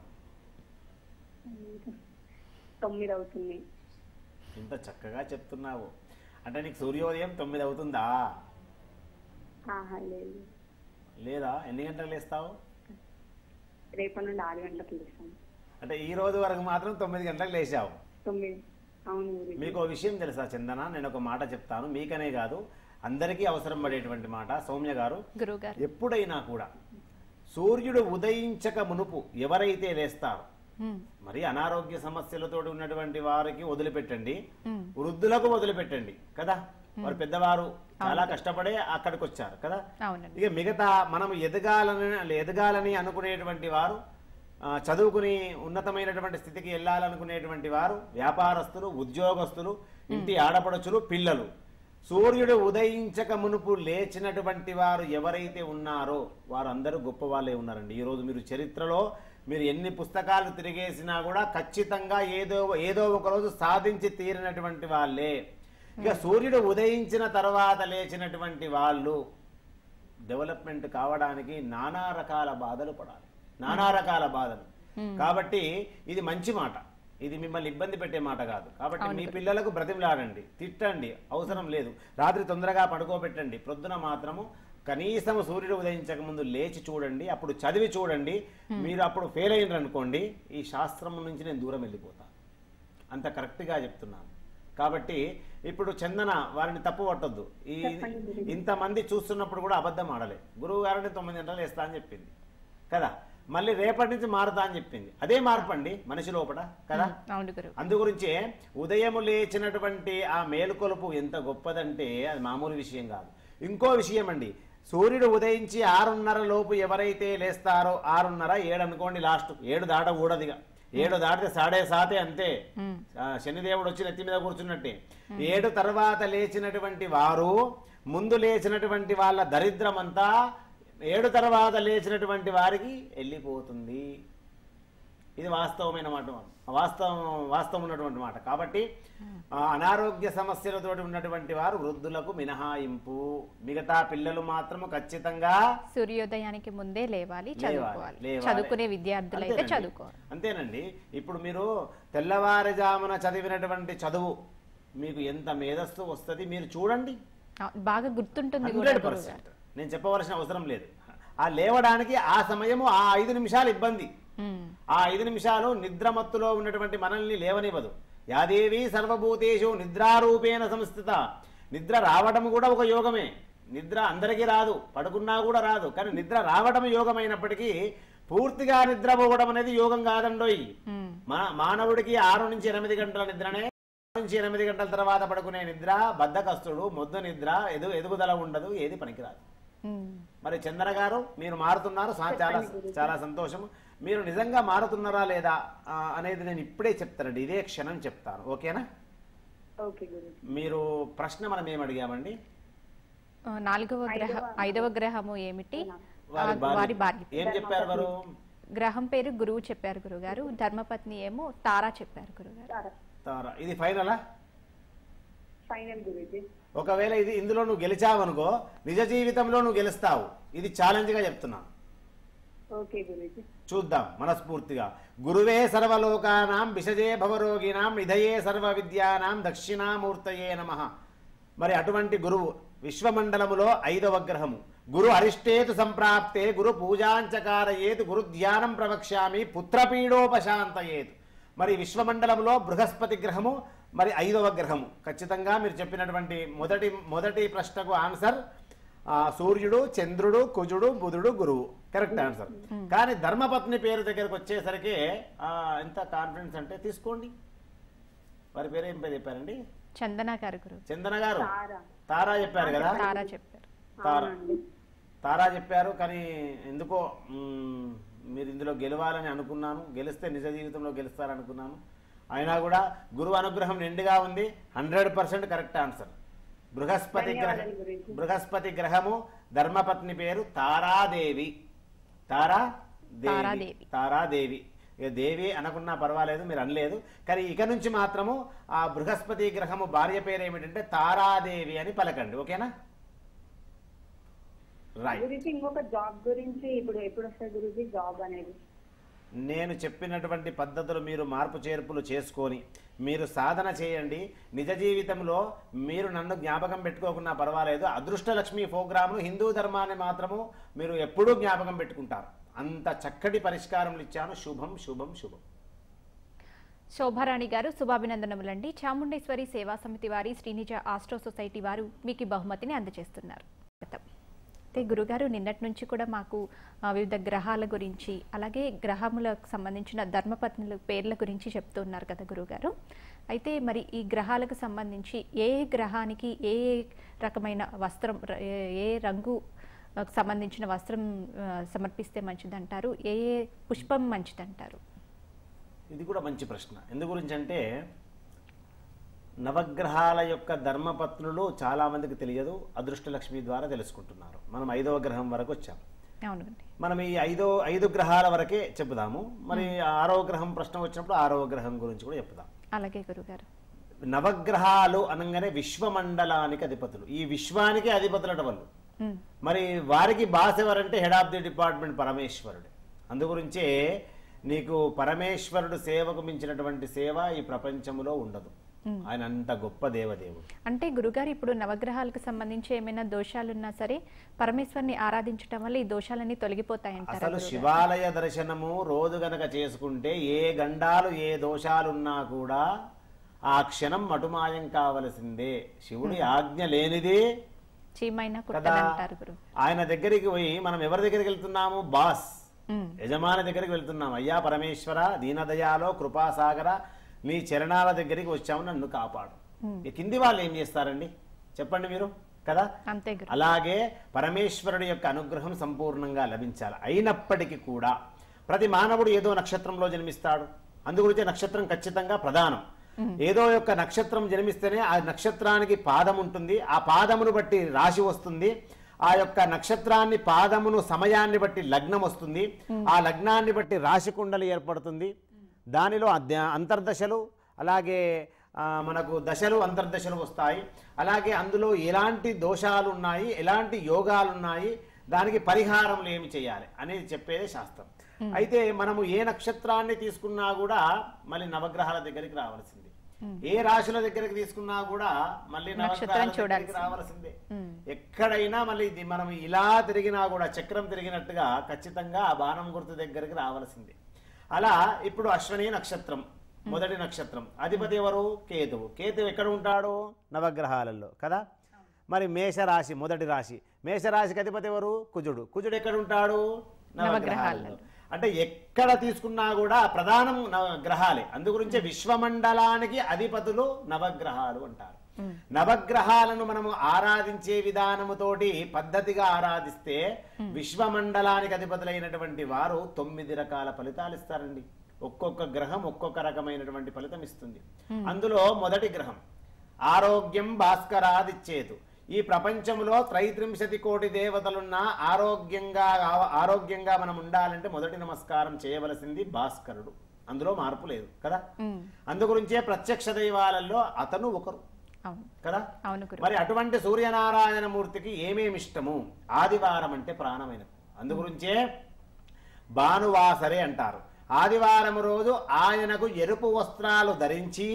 తొమ్మిది అవుతుంది ఇంత చక్కగా చెప్తున్నావు అంటే నీకు సూర్యోదయం తొమ్మిది అవుతుందా ఆహా లేదు లేదా ఎన్ని గంటలకు లేస్తావు రేపటి నుండి ఆరు గంటలకు లేస్తాను అంటే ఈ రోజు వరకు మాత్రం తొమ్మిది గంటలకు లేచావు తొమ్మిది అవును గురుజీ మీకు ఒక విషయం తెలుసా చందన నేను ఒక మాట చెప్తాను మీకనే కాదు అందరికీ అవసరం పడేటువంటి మాట సౌమ్య గారు గురువు గారు ఎప్పుడైనా కూడా సూర్యుడు ఉదయించక మునుపు ఎవరైతే లేస్తారో ఉమ్, మరి అనారోగ్య సమస్యలతో ఉన్నటువంటి వారికి వదిలిపెట్టండి ఉమ్, వృద్ధులకు వదిలిపెట్టండి కదా వారు పెద్దవారు చాలా కష్టపడే అక్కడికి వచ్చారు కదా అవునండి ఇక మిగతా మనం ఎదగాలని ఎదగాలని అనుకునేటువంటి వారు ఆ, చదువుకుని ఉన్నతమైనటువంటి స్థితికి వెళ్ళాలనుకునేటువంటి వారు వ్యాపారస్తులు ఉద్యోగస్తులు ఇంటి ఆడపడుచులు పిల్లలు సూర్యుడు ఉదయించక మునుపు లేచినటువంటి వారు ఎవరైతే ఉన్నారో వారందరూ గొప్ప వాళ్ళే ఉన్నారండి ఈరోజు మీరు చరిత్రలో మీరు ఎన్ని పుస్తకాలు తిరిగేసినా కూడా ఖచ్చితంగా ఏదో ఏదో ఒక రోజు సాధించి తీరినటువంటి వాళ్ళే ఇక సూర్యుడు ఉదయించిన తర్వాత లేచినటువంటి వాళ్ళు డెవలప్మెంట్ కావడానికి నానా రకాల బాధలు పడాలి నానా రకాల బాధలు కాబట్టి ఇది మంచి మాట ఇది మిమ్మల్ని ఇబ్బంది పెట్టే మాట కాదు కాబట్టి మీ పిల్లలకు బ్రతిమలాడండి తిట్టండి అవసరం లేదు రాత్రి తొందరగా పడుకోబెట్టండి ప్రొద్దున మాత్రము కనీసం సూర్యుడు ఉదయించక ముందు లేచి చూడండి అప్పుడు చదివి చూడండి మీరు అప్పుడు ఫెయిల్ అయినారు అనుకోండి ఈ శాస్త్రం నుంచి నేను దూరం వెళ్ళిపోతాను అంత కరెక్ట్గా చెప్తున్నాను కాబట్టి ఇప్పుడు చందన వారిని తప్పు పట్టొద్దు ఈ ఇంతమంది చూస్తున్నప్పుడు కూడా అబద్ధం ఆడలే గురువు గారిని తొమ్మిది గంటలు వేస్తా అని చెప్పింది కదా మళ్ళీ రేపటి నుంచి మారుతా అని చెప్పింది అదే మార్పు అండి మనిషి లోపల కదా అవును గురువు అందు గురించే ఉదయం లేచినటువంటి ఆ మేలుకొలుపు ఎంత గొప్పదంటే అది మామూలు విషయం కాదు ఇంకో విషయం అండి సూర్యుడు ఉదయించి ఆరున్నర లోపు ఎవరైతే లేస్తారో ఆరున్నర ఏడు అనుకోండి లాస్ట్ ఏడు దాటకూడదుగా ఏడు దాటితే సాడే సాతే అంతే ఉమ్. ఆ, శనిదేవుడు వచ్చి నెత్తి మీద కూర్చున్నట్టే ఏడు తర్వాత లేచినటువంటి వారు ముందు లేచినటువంటి వాళ్ళ దరిద్రం అంతా ఏడు తర్వాత లేచినటువంటి వారికి వెళ్ళిపోతుంది ఇది వాస్తవమైన మాట వాస్తవం వాస్తవం ఉన్నటువంటి మాట కాబట్టి ఆ, అనారోగ్య సమస్యలతోటి ఉన్నటువంటి వారు వృద్ధులకు మినహాయింపు మిగతా పిల్లలు మాత్రము ఖచ్చితంగా సూర్యోదయానికి ముందే లేవాలి లేవాలి, చదువుకోవాలి లేవాలి. చదువుకునే విద్యార్థులు అయితే అంతేనండి. చదువుకోవాలి అంతేనండి ఇప్పుడు మీరు తెల్లవారుజామున చదివినటువంటి చదువు మీకు ఎంత మేధస్సు వస్తుంది మీరు చూడండి ఆ, బాగా గుర్తుంటుంది కూడా హండ్రెడ్ గురువు గారు పర్సెంట్ నేను చెప్పవలసిన అవసరం లేదు ఆ లేవడానికి ఆ సమయము ఆ ఐదు నిమిషాలు ఇబ్బంది ఉమ్. ఆ ఐదు నిమిషాలు నిద్రమత్తులో ఉన్నటువంటి మనల్ని లేవనివ్వదు యాదేవి సర్వభూతేషు నిద్రారూపేణ సంస్థిత నిద్ర రావడం కూడా ఒక యోగమే నిద్ర అందరికీ రాదు పడుకున్నా కూడా రాదు కానీ నిద్ర రావడం యోగమైనప్పటికీ పూర్తిగా నిద్రపోవడం అనేది యోగం కాదండోయ్ ఉమ్. మా మానవుడికి ఆరు నుంచి ఎనిమిది గంటల నిద్రనే ఆరు నుంచి ఎనిమిది గంటల తర్వాత పడుకునే నిద్ర బద్ధకస్తుడు మొద్దు నిద్ర ఎదు ఎదుగుదల ఉండదు ఏది పనికిరాదు ఉమ్. మరి చందన గారు మీరు మారుతున్నారు సా- చాలా చాలా సంతోషం మీరు నిజంగా మారుతున్నారా లేదా ఆ, అనేది నేను ఇప్పుడే చెప్తానండి ఇదే క్షణం చెప్తాను ఓకేనా ఓకే గురుజీ మీరు ప్రశ్న మనం ఏం అడిగామండి ఆ, నాలుగవ గ్రహ ఐదవ గ్రహము ఏమిటి వారి ఆ, భార్య. వారి భార్య ఏం చెప్పారు వారు గ్రహం పేరు గురువు చెప్పారు గురుగారు ధర్మపత్ని ఏమో తారా చెప్పారు గురుగారు తారా ఇది ఫైనలా ఫైనల్ గురుజీ ఒకవేళ ఇది ఇందులో నువ్వు గెలిచావనుకో నిజ జీవితంలో నువ్వు గెలుస్తావు ఇది ఛాలెంజ్గా చెప్తున్నాను ఓకే గురుజీ చూద్దాం మనస్ఫూర్తిగా గురువే సర్వలోకానాం విషజే భవరోగినాం నిధయే సర్వ విద్యానాం దక్షిణామూర్తయే నమ మరి అటువంటి గురువు విశ్వమండలములో ఐదవ గ్రహము గురు అరిష్టేతు సంప్రాప్తే గురు పూజాంచకారయేతు గురు ధ్యానం ప్రవక్ష్యామి పుత్రపీడోపశాంతయేతు మరి విశ్వమండలంలో బృహస్పతి గ్రహము మరి ఐదవ గ్రహము ఖచ్చితంగా మీరు చెప్పినటువంటి మొదటి మొదటి ప్రశ్నకు ఆన్సర్ ఆ, సూర్యుడు చంద్రుడు కుజుడు బుధుడు గురువు కరెక్ట్ ఆన్సర్ కానీ ధర్మపత్ని పేరు దగ్గరకు వచ్చేసరికి ఆ, ఎంత కాన్ఫిడెన్స్ అంటే తీసుకోండి వారి పేరు ఏం పేరు చెప్పారండి చందన గారు గురువు చందన గారు తారా తారా చెప్పారు కదా తారా చెప్పారు తారా అవునండి తారా చెప్పారు కానీ ఎందుకో మ్మ్, మీరు ఇందులో గెలవాలని అనుకున్నాను గెలిస్తే నిజ జీవితంలో గెలుస్తారనుకున్నాను అయినా కూడా గురువు అనుగ్రహం నిండుగా ఉంది hundred percent correct answer Brihaspati గ్రహ ధన్యవాదాలు గురించి. బృహస్పతి గ్రహము ధర్మపత్ని పేరు తారాదేవి తారా తారాదేవి. తారాదేవి ఇక దేవి అనకున్నా పర్వాలేదు మీరు అనలేదు కానీ ఇక నుంచి మాత్రము ఆ బృహస్పతి గ్రహము భార్య పేరు ఏమిటంటే తారాదేవి అని పలకండి ఓకేనా రైట్ గురించి ఇంకొక జాబ్ గురించి ఇప్పుడు ఎప్పుడు వస్తుంది గురుజీ జాబ్ అనేది నేను చెప్పినటువంటి పద్ధతులు మీరు మార్పు చేర్పులు చేసుకొని మీరు సాధన చేయండి నిజ జీవితంలో మీరు నన్ను జ్ఞాపకం పెట్టుకోకున్నా పర్వాలేదు అదృష్టలక్ష్మి ప్రోగ్రామును హిందూ ధర్మాన్ని మాత్రము మీరు ఎప్పుడూ జ్ఞాపకం పెట్టుకుంటారు అంత చక్కటి పరిష్కారములు ఇచ్చాను శుభం శుభం శుభం శోభారాణి గారు శుభాభినందనములండి చాముండేశ్వరి సేవా సమితి వారి శ్రీనిజ ఆస్ట్రో సొసైటీ వారు మీకు ఈ బహుమతిని అందజేస్తున్నారు స్వాగతం. అయితే గురుగారు నిన్నటి నుంచి కూడా మాకు ఆ, వివిధ గ్రహాల గురించి అలాగే గ్రహములకు సంబంధించిన ధర్మపత్నుల పేర్ల గురించి చెప్తున్నారు కదా గురుగారు అయితే మరి ఈ గ్రహాలకు సంబంధించి ఏ ఏ గ్రహానికి ఏ ఏ రకమైన వస్త్రం ర- ఏ- ఏ రంగు ఆ, సంబంధించిన వస్త్రం ఆ, సమర్పిస్తే మంచిదంటారు ఏ ఏ పుష్పం మంచిదంటారు ఇది కూడా మంచి ప్రశ్న ఎందు గురించి అంటే నవగ్రహాల యొక్క ధర్మపత్నులు చాలా మందికి తెలియదు అదృష్టలక్ష్మి ద్వారా తెలుసుకుంటున్నారు మనం ఐదవ గ్రహం వరకు వచ్చాం అవునండి మనం ఈ ఐదో ఐదు గ్రహాల వరకే చెప్పుదాము మరి ఆరవ గ్రహం ప్రశ్న వచ్చినప్పుడు ఆరవ గ్రహం గురించి కూడా చెప్పుదాం అలాగే గురుగారు నవగ్రహాలు అనగానే విశ్వమండలానికి అధిపతులు ఈ విశ్వానికి అధిపతులట వాళ్ళు ఉమ్, మరి వారికి బాస్ ఎవరంటే హెడ్ ఆఫ్ ది డిపార్ట్మెంట్ పరమేశ్వరుడు అందుగురించే నీకు పరమేశ్వరుడు సేవకు మించినటువంటి సేవ ఈ ప్రపంచంలో ఉండదు ఆయన అంత గొప్ప దేవదేవుడు అంటే గురుగారు ఇప్పుడు నవగ్రహాలకు సంబంధించి ఏమైనా దోషాలున్నా సరే పరమేశ్వరిని ఆరాధించడం వల్ల ఈ దోషాలన్నీ తొలగిపోతాయంటారా అసలు గురుగారు? శివాలయ దర్శనము రోజు గనక చేసుకుంటే ఏ గండాలు ఏ దోషాలున్నా కూడా ఆ క్షణం మటుమాయం కావలసిందే శివుడి ఆజ్ఞ లేనిదే చీమైనా కదా కుట్టదంటారు గురు ఆయన దగ్గరికి పోయి మనం ఎవరి దగ్గరికి వెళ్తున్నాము బాస్ ఉమ్, యజమాని దగ్గరికి వెళ్తున్నాం అయ్యా పరమేశ్వర దీనదయాలో కృపాసాగర నీ చరణాల దగ్గరికి వచ్చాము నన్ను కాపాడు ఈ కింది వాళ్ళు ఏం చేస్తారండి చెప్పండి మీరు కదా అంతే గురు అలాగే పరమేశ్వరుడి యొక్క అనుగ్రహం సంపూర్ణంగా లభించాలి అయినప్పటికీ కూడా ప్రతి మానవుడు ఏదో నక్షత్రంలో జన్మిస్తాడు అందుగురించి నక్షత్రం ఖచ్చితంగా ప్రధానం ఏదో యొక్క నక్షత్రం జన్మిస్తేనే ఆ నక్షత్రానికి పాదం ఉంటుంది ఆ పాదమును బట్టి రాశి వస్తుంది ఆ యొక్క నక్షత్రాన్ని పాదమును సమయాన్ని బట్టి లగ్నం వస్తుంది ఆ లగ్నాన్ని బట్టి రాశి కుండలి ఏర్పడుతుంది దానిలో అధ్య- అంతర్దశలు అలాగే ఆ, మనకు దశలు అంతర్దశలు వస్తాయి అలాగే అందులో ఎలాంటి దోషాలు ఉన్నాయి ఎలాంటి యోగాలు ఉన్నాయి దానికి పరిహారములు ఏమి చేయాలి అనేది చెప్పేదే శాస్త్రం అయితే మనము ఏ నక్షత్రాన్ని తీసుకున్నా కూడా మళ్ళీ నవగ్రహాల దగ్గరికి రావాల్సింది ఏ రాశుల దగ్గరికి తీసుకున్నా కూడా మళ్ళీ నక్షత్రం నవగ్రహాల దగ్గరికి చూడాల్సిందే. రావాల్సిందే ఉమ్, ఎక్కడైనా మళ్ళీ ఇది మనం ఇలా తిరిగినా కూడా చక్రం తిరిగినట్టుగా ఖచ్చితంగా ఆ బాణం గుర్తు దగ్గరికి రావాల్సిందే అలా ఇప్పుడు అశ్వని నక్షత్రం మొదటి నక్షత్రం అధిపతి ఎవరు కేతువు కేతువు ఎక్కడ ఉంటాడు నవగ్రహాలలో కదా మరి మేషరాశి మొదటి రాశి మేషరాశికి అధిపతి ఎవరు కుజుడు కుజుడు ఎక్కడ ఉంటాడు నవగ్రహాలలో అంటే ఎక్కడ తీసుకున్నా కూడా ప్రధానం నవ- గ్రహాలే అందుగురించే విశ్వమండలానికి అధిపతులు నవగ్రహాలు అంటారు నవగ్రహాలను మనము ఆరాధించే విధానముతోటి పద్ధతిగా ఆరాధిస్తే విశ్వమండలానికి అధిపతులైనటువంటి వారు తొమ్మిది రకాల ఫలితాలు ఇస్తారండి ఒక్కొక్క గ్రహం ఒక్కొక్క రకమైనటువంటి ఫలితం ఇస్తుంది అందులో మొదటి గ్రహం ఆరోగ్యం భాస్కరాదిచ్చేతు ఈ ప్రపంచంలో త్రైత్రింశతి కోటి దేవతలున్న ఆరోగ్యంగా ఆరోగ్యంగా మనం ఉండాలంటే మొదటి నమస్కారం చేయవలసింది భాస్కరుడు అందులో మార్పు లేదు కదా ఉమ్, అందుగురించే ప్రత్యక్ష దైవాలలో అతను ఒకరు అవును కదా అవును గురు మరి అటువంటి సూర్యనారాయణ మూర్తికి ఏమేమి ఇష్టము ఆదివారం అంటే ప్రాణమైనది అందుగురించే భానువాసరే అంటారు ఆదివారం రోజు ఆయనకు ఎరుపు వస్త్రాలు ధరించి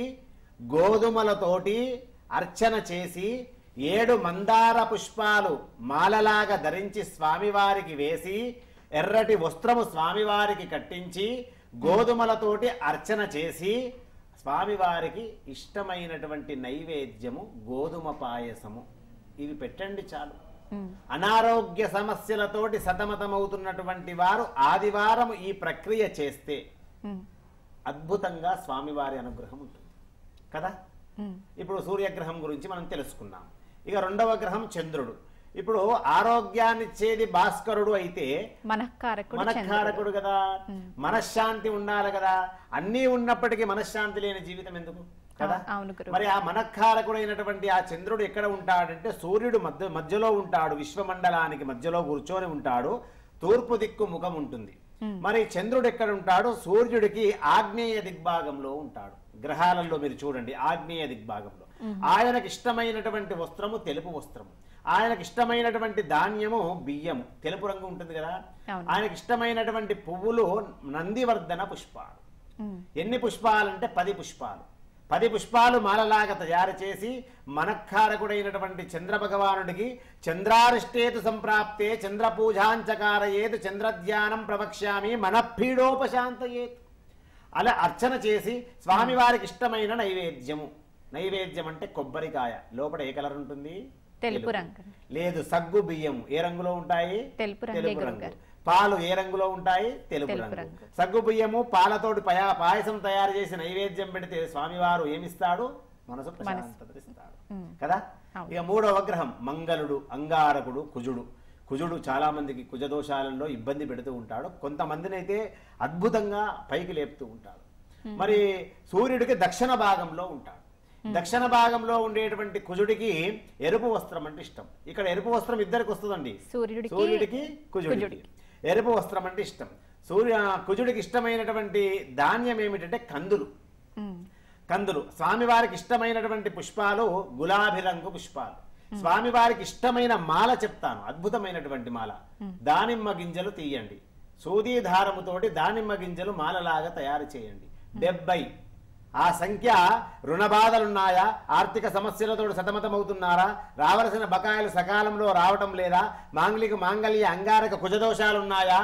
గోధుమలతోటి అర్చన చేసి ఏడు మందార పుష్పాలు మాలలాగా ధరించి స్వామివారికి వేసి ఎర్రటి వస్త్రము స్వామివారికి కట్టించి గోధుమలతోటి అర్చన చేసి స్వామివారికి ఇష్టమైనటువంటి నైవేద్యము గోధుమ పాయసము ఇవి పెట్టండి చాలు ఉమ్, అనారోగ్య సమస్యలతోటి సతమతమవుతున్నటువంటి వారు ఆదివారం ఈ ప్రక్రియ చేస్తే ఉమ్, అద్భుతంగా స్వామివారి అనుగ్రహం ఉంటుంది కదా ఉమ్, ఇప్పుడు సూర్యగ్రహం గురించి మనం తెలుసుకున్నాం ఇక రెండవ గ్రహం చంద్రుడు ఇప్పుడు ఆరోగ్యాన్ని ఇచ్చేది భాస్కరుడు అయితే మనఃకారకుడు చంద్రుడు. మనఃకారకుడు కదా మనశ్శాంతి ఉండాలి కదా అన్నీ ఉన్నప్పటికీ మనశ్శాంతి లేని జీవితం ఎందుకు కదా అవు- అవును గురు మరి ఆ మనఃకారకుడైనటువంటి ఆ చంద్రుడు ఎక్కడ ఉంటాడంటే సూర్యుడు మధ్య మధ్యలో ఉంటాడు విశ్వమండలానికి మధ్యలో కూర్చొని ఉంటాడు తూర్పు దిక్కు ముఖం ఉంటుంది మరి చంద్రుడు ఎక్కడ ఉంటాడు సూర్యుడికి ఆగ్నేయ దిగ్భాగంలో ఉంటాడు గ్రహాలలో మీరు చూడండి ఆగ్నేయ దిగ్భాగంలో ఆయనకి ఇష్టమైనటువంటి వస్త్రము తెలుపు వస్త్రము ఆయనకి ఇష్టమైనటువంటి ధాన్యము బియ్యము తెలుపు రంగు ఉంటుంది కదా అవును. ఆయనకి ఇష్టమైనటువంటి పువ్వులు నందివర్ధన పుష్పాలు ఉమ్, ఎన్ని పుష్పాలంటే పది పుష్పాలు పది పుష్పాలు మాలలాగా తయారు చేసి మనఃకారకుడైనటువంటి చంద్ర భగవానుడికి చంద్రారిష్టేతు సంప్రాప్తే చంద్ర పూజాంచకారయేతు చంద్రధ్యానం ప్రవక్ష్యామి మనఃపీడోపశాంతయేతు అలా అర్చన చేసి స్వామివారికి ఇష్టమైన నైవేద్యము నైవేద్యం అంటే కొబ్బరికాయ లోపల ఏ కలర్ ఉంటుంది తెలుపు రంగు లేదు సగ్గు బియ్యం ఏ రంగులో ఉంటాయి తెలుపు రంగే తెలుపు గురువు రంగు గారు. పాలు ఏ రంగులో ఉంటాయి తెలుపు తెలుపు రంగు రంగు. సగ్గు బియ్యము పాలతోటి పయా పాయసం తయారు చేసి నైవేద్యం పెడితే స్వామివారు ఏమిస్తాడు మనసు ప్రశాంతతనిస్తాడు ఉమ్. కదా అవును. ఇక మూడవ గ్రహం మంగళుడు అంగారకుడు కుజుడు కుజుడు చాలా మందికి కుజదోషాలలో ఇబ్బంది పెడుతూ ఉంటాడు కొంతమందిని అయితే అద్భుతంగా పైకి లేపుతూ ఉంటాడు మరి సూర్యుడికి దక్షిణ భాగంలో ఉంటాడు దక్షిణ భాగంలో ఉండేటువంటి కుజుడికి ఎరుపు వస్త్రం అంటే ఇష్టం ఇక్కడ ఎరుపు వస్త్రం ఇద్దరికి వస్తుందండి సూర్యుడికి, సూర్యుడికి కుజుడికి కుజుడికి. ఎరుపు వస్త్రం అంటే ఇష్టం సూర్య కుజుడికి ఇష్టమైనటువంటి ధాన్యం ఏమిటంటే కందులు ఉమ్, కందులు స్వామివారికి ఇష్టమైనటువంటి పుష్పాలు గులాబీ రంగు పుష్పాలు స్వామివారికి ఇష్టమైన మాల చెప్తాను అద్భుతమైనటువంటి మాల దానిమ్మ గింజలు తీయండి సూదీ దారముతోటి దానిమ్మ గింజలు మాలలాగా తయారు చేయండి డెబ్బై ఆ సంఖ్య రుణ బాధలున్నాయా ఆర్థిక సమస్యలతో సతమతమవుతున్నారా రావలసిన బకాయిలు సకాలంలో రావటం లేదా మాంగళిక మాంగళ్య అంగారక కుజదోషాలున్నాయా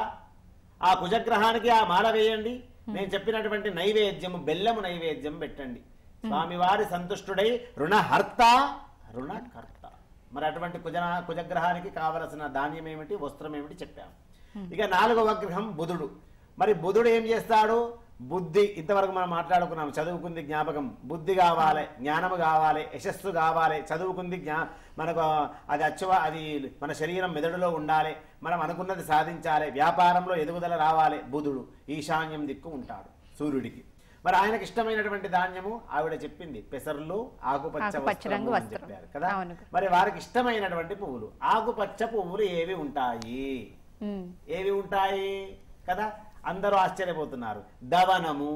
ఆ కుజగ్రహానికి ఆ మాల వేయండి నేను చెప్పినటువంటి నైవేద్యము బెల్లము నైవేద్యం పెట్టండి స్వామివారి సంతుష్టుడై రుణహర్త రుణకర్త మరి అటువంటి కుజ కుజగ్రహానికి కావలసిన ధాన్యం ఏమిటి వస్త్రం ఏమిటి చెప్పాము ఇక నాలుగవ గ్రహం బుధుడు మరి బుధుడు ఏం చేస్తాడు బుద్ధి ఇంతవరకు మనం మాట్లాడుకున్నాం చదువుకుంది జ్ఞాపకం బుద్ధి కావాలి జ్ఞానము కావాలి యశస్సు కావాలి చదువుకుంది జ్ఞా మనకు అది అచ్చువ అది మన శరీరం మెదడులో ఉండాలి మనం అనుకున్నది సాధించాలి వ్యాపారంలో ఎదుగుదల రావాలి బుధుడు ఈశాన్యం దిక్కు ఉంటాడు సూర్యుడికి మరి ఆయనకి ఇష్టమైనటువంటి ధాన్యము ఆవిడ చెప్పింది పెసర్లు ఆకుపచ్చ ఆకుపచ్చ రంగు వస్త్రము అని వస్త్రం. చెప్పారు కదా అవును. మరి వారికి ఇష్టమైనటువంటి పువ్వులు ఆకుపచ్చ పువ్వులు ఏవి ఉంటాయి ఉమ్, ఏవి ఉంటాయి కదా అందరూ ఆశ్చర్యపోతున్నారు దవనము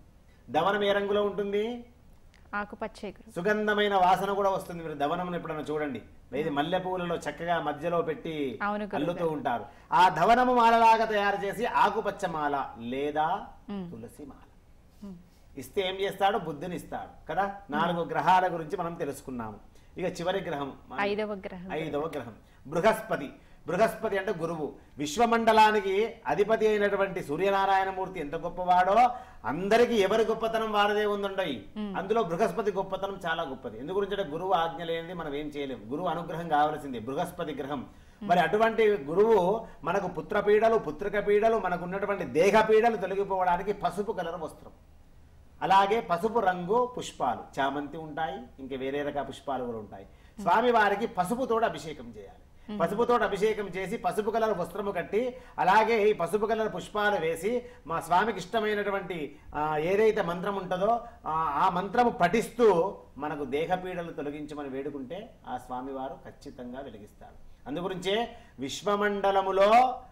దవనం ఏ రంగులో ఉంటుంది ఆకుపచ్చ ఎగురు సుగంధమైన వాసన కూడా వస్తుంది మీరు దవనం ఎప్పుడైనా చూడండి ఇది మల్లె పువ్వులలో చక్కగా మధ్యలో పెట్టి అవును గురుగారు. అల్లుతూ ఉంటారు ఆ ధవనము మాలలాగా తయారు చేసి ఆకుపచ్చ మాల లేదా మ్. తులసి మాల ఉమ్, ఇస్తే ఏం చేస్తాడు బుద్ధిని ఇస్తాడు కదా నాలుగు గ్రహాల గురించి మనం తెలుసుకున్నాము ఇక చివరి గ్రహం మన- ఐదవ గ్రహం ఐదవ గ్రహం బృహస్పతి బృహస్పతి అంటే గురువు విశ్వమండలానికి అధిపతి అయినటువంటి సూర్యనారాయణమూర్తి ఎంత గొప్పవాడో అందరికీ ఎవరి గొప్పతనం వారిదే ఉందండయి అందులో బృహస్పతి గొప్పతనం చాలా గొప్పది ఎందు గురించి అంటే గురువు ఆజ్ఞ లేనిది మనం ఏం చేయలేం గురువు అనుగ్రహం కావాల్సిందే బృహస్పతి గ్రహం మరి అటువంటి గురువు మనకు పుత్రపీడలు పుత్రిక పీడలు మనకు ఉన్నటువంటి దేహ పీడలు తొలగిపోవడానికి పసుపు కలర్ వస్త్రం అలాగే పసుపు రంగు పుష్పాలు చామంతి ఉంటాయి ఇంకా వేరే రకాల పుష్పాలు కూడా ఉంటాయి స్వామి వారికి పసుపుతోటి అభిషేకం చేయాలి పసుపుతోటి అభిషేకం చేసి పసుపు కలర్ వస్త్రము కట్టి అలాగే ఈ పసుపు కలర్ పుష్పాలు వేసి మా స్వామికి ఇష్టమైనటువంటి ఆ, ఏదైతే మంత్రం ఉంటుందో ఆ, ఆ మంత్రము పఠిస్తూ మనకు దేహపీడలు తొలగించమని వేడుకుంటే ఆ స్వామివారు ఖచ్చితంగా వెలిగిస్తారు అందుగురించే విశ్వమండలములో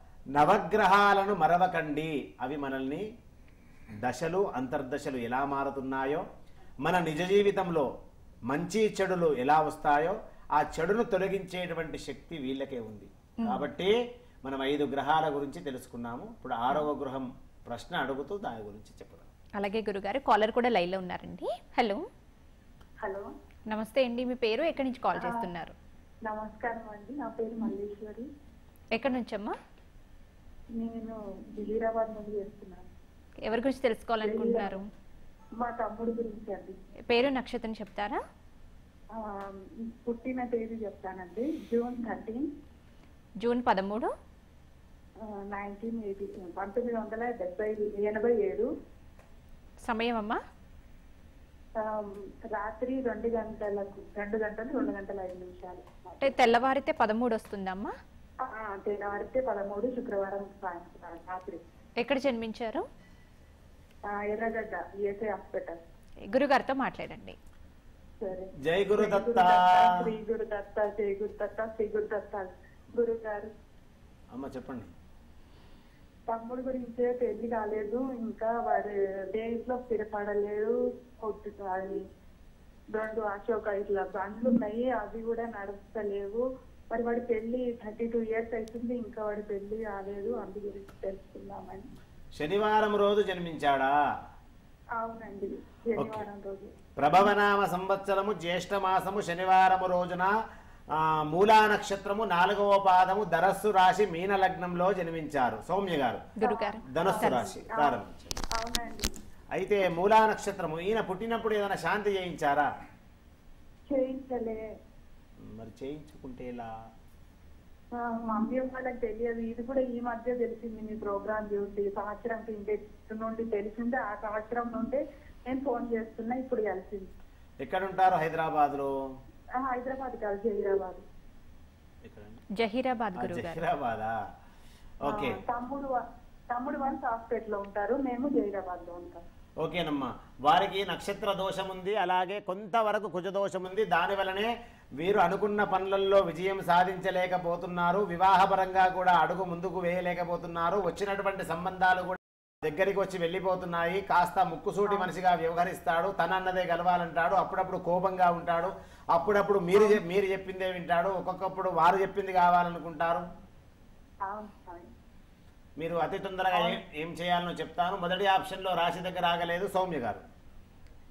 నవగ్రహాలను మరవకండి అవి మనల్ని దశలు అంతర్దశలు ఎలా మారుతున్నాయో మన నిజ జీవితంలో మంచి చెడులు ఎలా వస్తాయో ఆ చెడును తొలగించేటువంటి శక్తి వీళ్ళకే ఉంది కాబట్టి మనం ఐదు గ్రహాల గురించి తెలుసుకున్నాము ఇప్పుడు ఆరవ గృహం ప్రశ్న అడుగుతూ దాని గురించి చెప్పడం అలాగే గురుగారు కాలర్ కూడా లైన్ లో ఉన్నారండి హలో హలో నమస్తే అండి మీ పేరు ఎక్కడి నుంచి కాల్ చేస్తున్నారు నమస్కారం అండి నా పేరు మల్లేశ్వరి ఎక్కడి నుంచమ్మా నేను హైదరాబాద్ నుండి చేస్తున్నాను ఎవరి గురించి తెలుసుకోవాలనుకుంటున్నారు మా తమ్ముడు గురించి అండి పేరు నక్షత్రం చెప్తారా ఆ, పుట్టిన తేదీ చెప్తానండి జూన్ థర్టీన్ జూన్ పదమూడు నైన్టీన్ ఎయిటీ పంతొమ్మిది వందల డెబ్బై ఎనభై ఏడు సమయం అమ్మా ఆ, రాత్రి రెండు గంటలకు రెండు గంటలు రెండు గంటల ఐదు నిమిషాలు అంటే తెల్లవారితే పదమూడు వస్తుందమ్మా ఆ, తెల్లవారితే పదమూడు శుక్రవారం సాయంత్రం రాత్రి ఎక్కడ జన్మించారు ఆ, ఎర్రగడ్డ ఈఎస్ఐ హాస్పిటల్ గురుగారితో మాట్లాడండి సరే జై గురు దత్త శ్రీ గురు దత్త జై గురు దత్త శ్రీ గురు దత్త గురువు గారు అమ్మ చెప్పండి తమ్ముడు గురించే పెళ్లి కాలేదు ఇంకా వాడి డేస్ లో స్థిరపడలేదు పొద్దు అది రెండు అశోక ఇట్లా బండ్లు ఉన్నాయి అవి కూడా నడుస్తలేవు మరి వాడి పెళ్లి థర్టీ టూ ఇయర్స్ అవుతుంది ఇంకా వాడి పెళ్లి కాలేదు అందు గురించి తెలుసుకుందామని శనివారం రోజు జన్మించాడా అవునండి శనివారం రోజు ప్రభవనామ సంవత్సరము జ్యేష్ఠ మాసము శనివారము రోజున ఆ, మూలా నక్షత్రము నాలుగవ పాదము ధరస్సు రాశి మీన లగ్నంలో జన్మించారు సౌమ్య గారు గురుగారు ధనస్సు రాశి ప్రారంభించారు అవునండి అయితే మూలా నక్షత్రము ఈయన పుట్టినప్పుడు ఏదైనా శాంతి చేయించారా చేయించలే మరి చేయించుకుంటే ఎలా ఆ, మమ్మీ వాళ్ళకి తెలియదు ఇది కూడా ఈ మధ్య తెలిసింది మీ ప్రోగ్రామ్ చూసి సంవత్సరం కింద నుండి తెలిసింది ఆ సంవత్సరం నుండి నేను ఫోన్ చేస్తున్నా ఇప్పుడు కలిసింది ఎక్కడ ఉంటారు హైదరాబాద్ లో ఆ, హైదరాబాద్ కలిసి హైదరాబాద్ ఎక్కడండి జహీరాబాద్ ఆ, గురుగారు జహీరాబాదా ఓకే ఆ, తమ్ముడు వా- తమ్ముడు వన్స్ హాస్పిటల్ లో ఉంటారు మేము జైరాబాద్ లో ఉంటాం ఓకేనమ్మా వారికి నక్షత్ర దోషం ఉంది అలాగే కొంతవరకు కుజ దోషం ఉంది దాని వలనే వీరు అనుకున్న పనులలో విజయం సాధించలేకపోతున్నారు వివాహపరంగా కూడా అడుగు ముందుకు వేయలేకపోతున్నారు వచ్చినటువంటి సంబంధాలు కూడా దగ్గరికి వచ్చి వెళ్ళిపోతున్నాయి కాస్త ముక్కుసూటి మనిషిగా వ్యవహరిస్తాడు తన అన్నదే గెలవాలంటాడు అప్పుడప్పుడు కోపంగా ఉంటాడు అప్పుడప్పుడు మీరు చెప్- మీరు చెప్పిందే వింటాడు ఒక్కొక్కప్పుడు వారు చెప్పింది కావాలనుకుంటారు అవును అవును. మీరు అతి తొందరగా ఏం ఏం చేయాలనో చెప్తాను మొదటి ఆప్షన్లో రాశి దగ్గర ఆగలేదు సౌమ్య గారు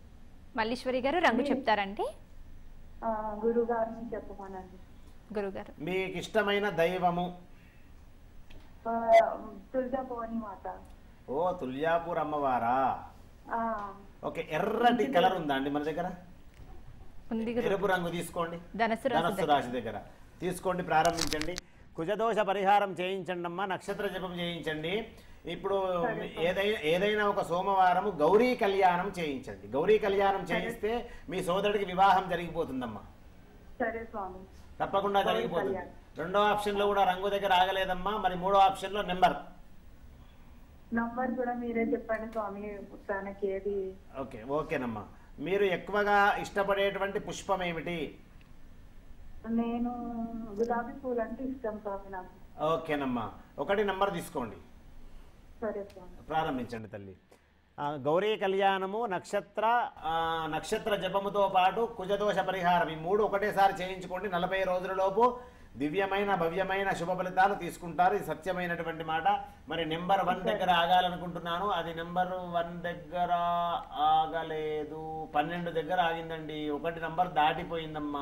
మల్లీశ్వరి గారు రంగు చెప్తారండి ఆ, గురుగారిని చెప్పమనండి గురుగారు మీకు ఇష్టమైన దైవము ఆ, తులజాభవాని మాత ఓ తుల్యాపూర్ అమ్మవారా ఆ, ఓకే ఎర్రటి కలర్ ఉందా అండి మన దగ్గర ఉంది గురు ఎరుపు రంగు తీసుకోండి ధనస్సు రాశి ధనస్సు రాశి దగ్గర తీసుకోండి ప్రారంభించండి కుజదోష పరిహారం చేయించండి అమ్మా నక్షత్ర జపం చేయించండి ఇప్పుడు ఏదైనా ఏదైనా ఒక సోమవారము గౌరీ కళ్యాణం చేయించండి గౌరీ కళ్యాణం చేయిస్తే మీ సోదరుడికి వివాహం జరిగిపోతుందమ్మా సరే స్వామి తప్పకుండా గౌరీ జరిగిపోతుంది కళ్యాణం. రెండో ఆప్షన్ లో కూడా రంగు దగ్గర ఆగలేదమ్మా మరి మూడో ఆప్షన్ లో నెంబర్ నంబర్ కూడా మీరే చెప్పండి స్వామి తనకి ఏది ఓకే ఓకేనమ్మా మీరు ఎక్కువగా ఇష్టపడేటువంటి పుష్పం ఏమిటి నేను గులాబీ పూలు అంటే ఇష్టం స్వామి నాకు ఓకేనమ్మా ఒకటి నంబర్ తీసుకోండి సరే స్వామి ప్రారంభించండి తల్లి ఆ, గౌరీ కళ్యాణము నక్షత్ర ఆ, నక్షత్ర జపముతో పాటు కుజదోష పరిహారం ఈ మూడు ఒకటేసారి చేయించుకోండి నలభై రోజులలోపు దివ్యమైన భవ్యమైన శుభ ఫలితాలు తీసుకుంటారు ఇది సత్యమైనటువంటి మాట మరి నెంబర్ వన్ దగ్గర ఆగాలనుకుంటున్నాను అది నెంబర్ వన్ దగ్గర ఆగలేదు పన్నెండు దగ్గర ఆగిందండి ఒకటి నంబర్ దాటిపోయిందమ్మా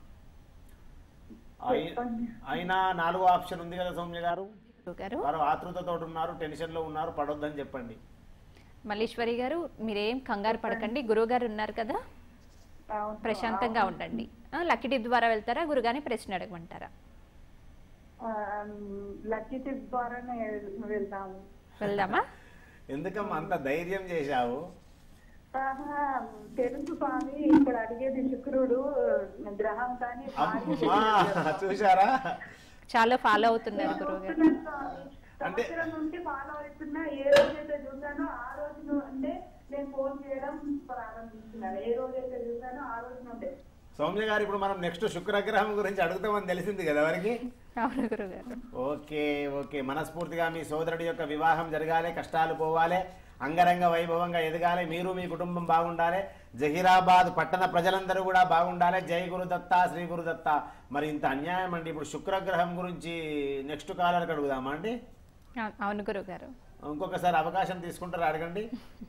అయి- చెప్పండి. అయినా నాలుగో ఆప్షన్ ఉంది కదా సౌమ్య గారు గురుగారు వారు ఆతృతతో ఉన్నారు టెన్షన్ లో ఉన్నారు పడొద్దని చెప్పండి మల్లీశ్వరి గారు మీరేం కంగారు పడకండి గురువు గారు ఉన్నారు కదా అవును. ప్రశాంతంగా ఉండండి ఆ, లక్కీ టిప్ ద్వారా వెళ్తారా గురుగాని ప్రశ్న అడగమంటారా ఆ, లక్కీ టిప్ ద్వారానే వెళ్తాము వెళ్దామా ఎందుకమ్మా అంత ధైర్యం చేశావు ఆహా, తెలుసు స్వామి ఇక్కడ అడిగేది శుక్రుడు గ్రహం కానీ భార్య అమ్మా చూశారా చాలా ఫాలో అవుతున్నారు గురువు గారు చూస్తున్నాను స్వామి. అంటే- సంవత్సరం నుండి ఫాలో అవుతున్నా ఏ రోజైతే చూసానో ఆ రోజు ను- అంటే నేను ఫోన్ చేయడం ప్రారంభించినాను ఏ రోజైతే చూసానో ఆ రోజు నుండే సౌమ్య గారు ఇప్పుడు మనం నెక్స్ట్ శుక్రగ్రహం గురించి అడుగుతామని తెలిసింది కదా ఎవరికి అవును గురువు గారు ఓకే ఓకే మనస్ఫూర్తిగా మీ సోదరుడి యొక్క వివాహం జరగాలి కష్టాలు పోవాలి అంగరంగ వైభవంగా ఎదగాలి మీరు మీ కుటుంబం బాగుండాలి జహీరాబాద్ పట్టణ ప్రజలందరూ కూడా బాగుండాలి జై గురుదత్త శ్రీ గురుదత్త మరి ఇంత అన్యాయం అండి ఇప్పుడు శుక్రగ్రహం గురించి నెక్స్ట్ కాలర్కి అడుగుదామా అండి అవు- అవును గురువు గారు ఇంకొకసారి అవకాశం తీసుకుంటారా అడగండి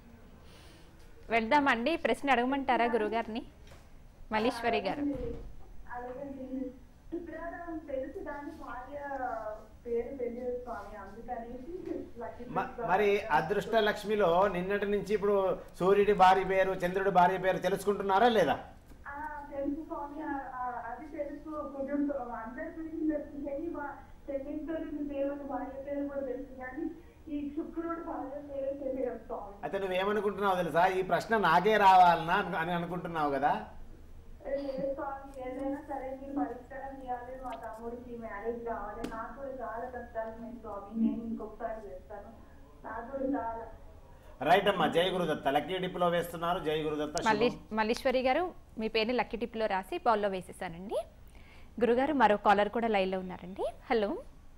వెళ్దామండి ప్రశ్న అడగమంటారా గురువు గారిని మల్లీశ్వరి గారు అలాగే శుక్రవారం తెలుసు దాని భార్య పేరు తెలియదు స్వామి అందుకనేసి లక్కీ మ- టిప్ మరి అదృష్ట లక్ష్మిలో నిన్నటి నుంచి ఇప్పుడు సూర్యుడి భార్య పేరు చంద్రుడి భార్య పేరు తెలుసుకుంటున్నారా లేదా ఆ, తెలుసు స్వామి ఆ, ఆ, అది తెలుసు కుటుంబం అందరి గురించి తెలుసు కానీ మా చెల్లింపులు దేవుని భార్య పేరు కూడా తెలుసు కానీ ఈ శుక్రుడు భార్య పేరు తెలియదు స్వామి అయితే నువ్వేమనుకుంటున్నావు తెలుసా ఈ ప్రశ్న నాకే రావాలనా అను- అని అనుకుంటున్నావు కదా ఏ, లేదు స్వామి ఏదైనా సరే మీరు పరిష్కారం చేయాలి మా తమ్ముడికి మ్యారేజ్ కావాలి నాకు కూడా చాలా కష్టాలు ఉన్నాయి స్వామి నేను ఇంకొకసారి చేస్తాను నాకు కూడా చాలా రైట్ అమ్మా జై గురుదత్త లక్కీ డిప్లో వేస్తున్నారు జై గురుదత్త మల్లి శుభం. మల్లీశ్వరి గారు మీ పేరుని లక్కీ టిప్లో రాసి బౌల్లో వేసేసానండి గురుగారు మరో కాలర్ కూడా లైన్లో ఉన్నారండి హలో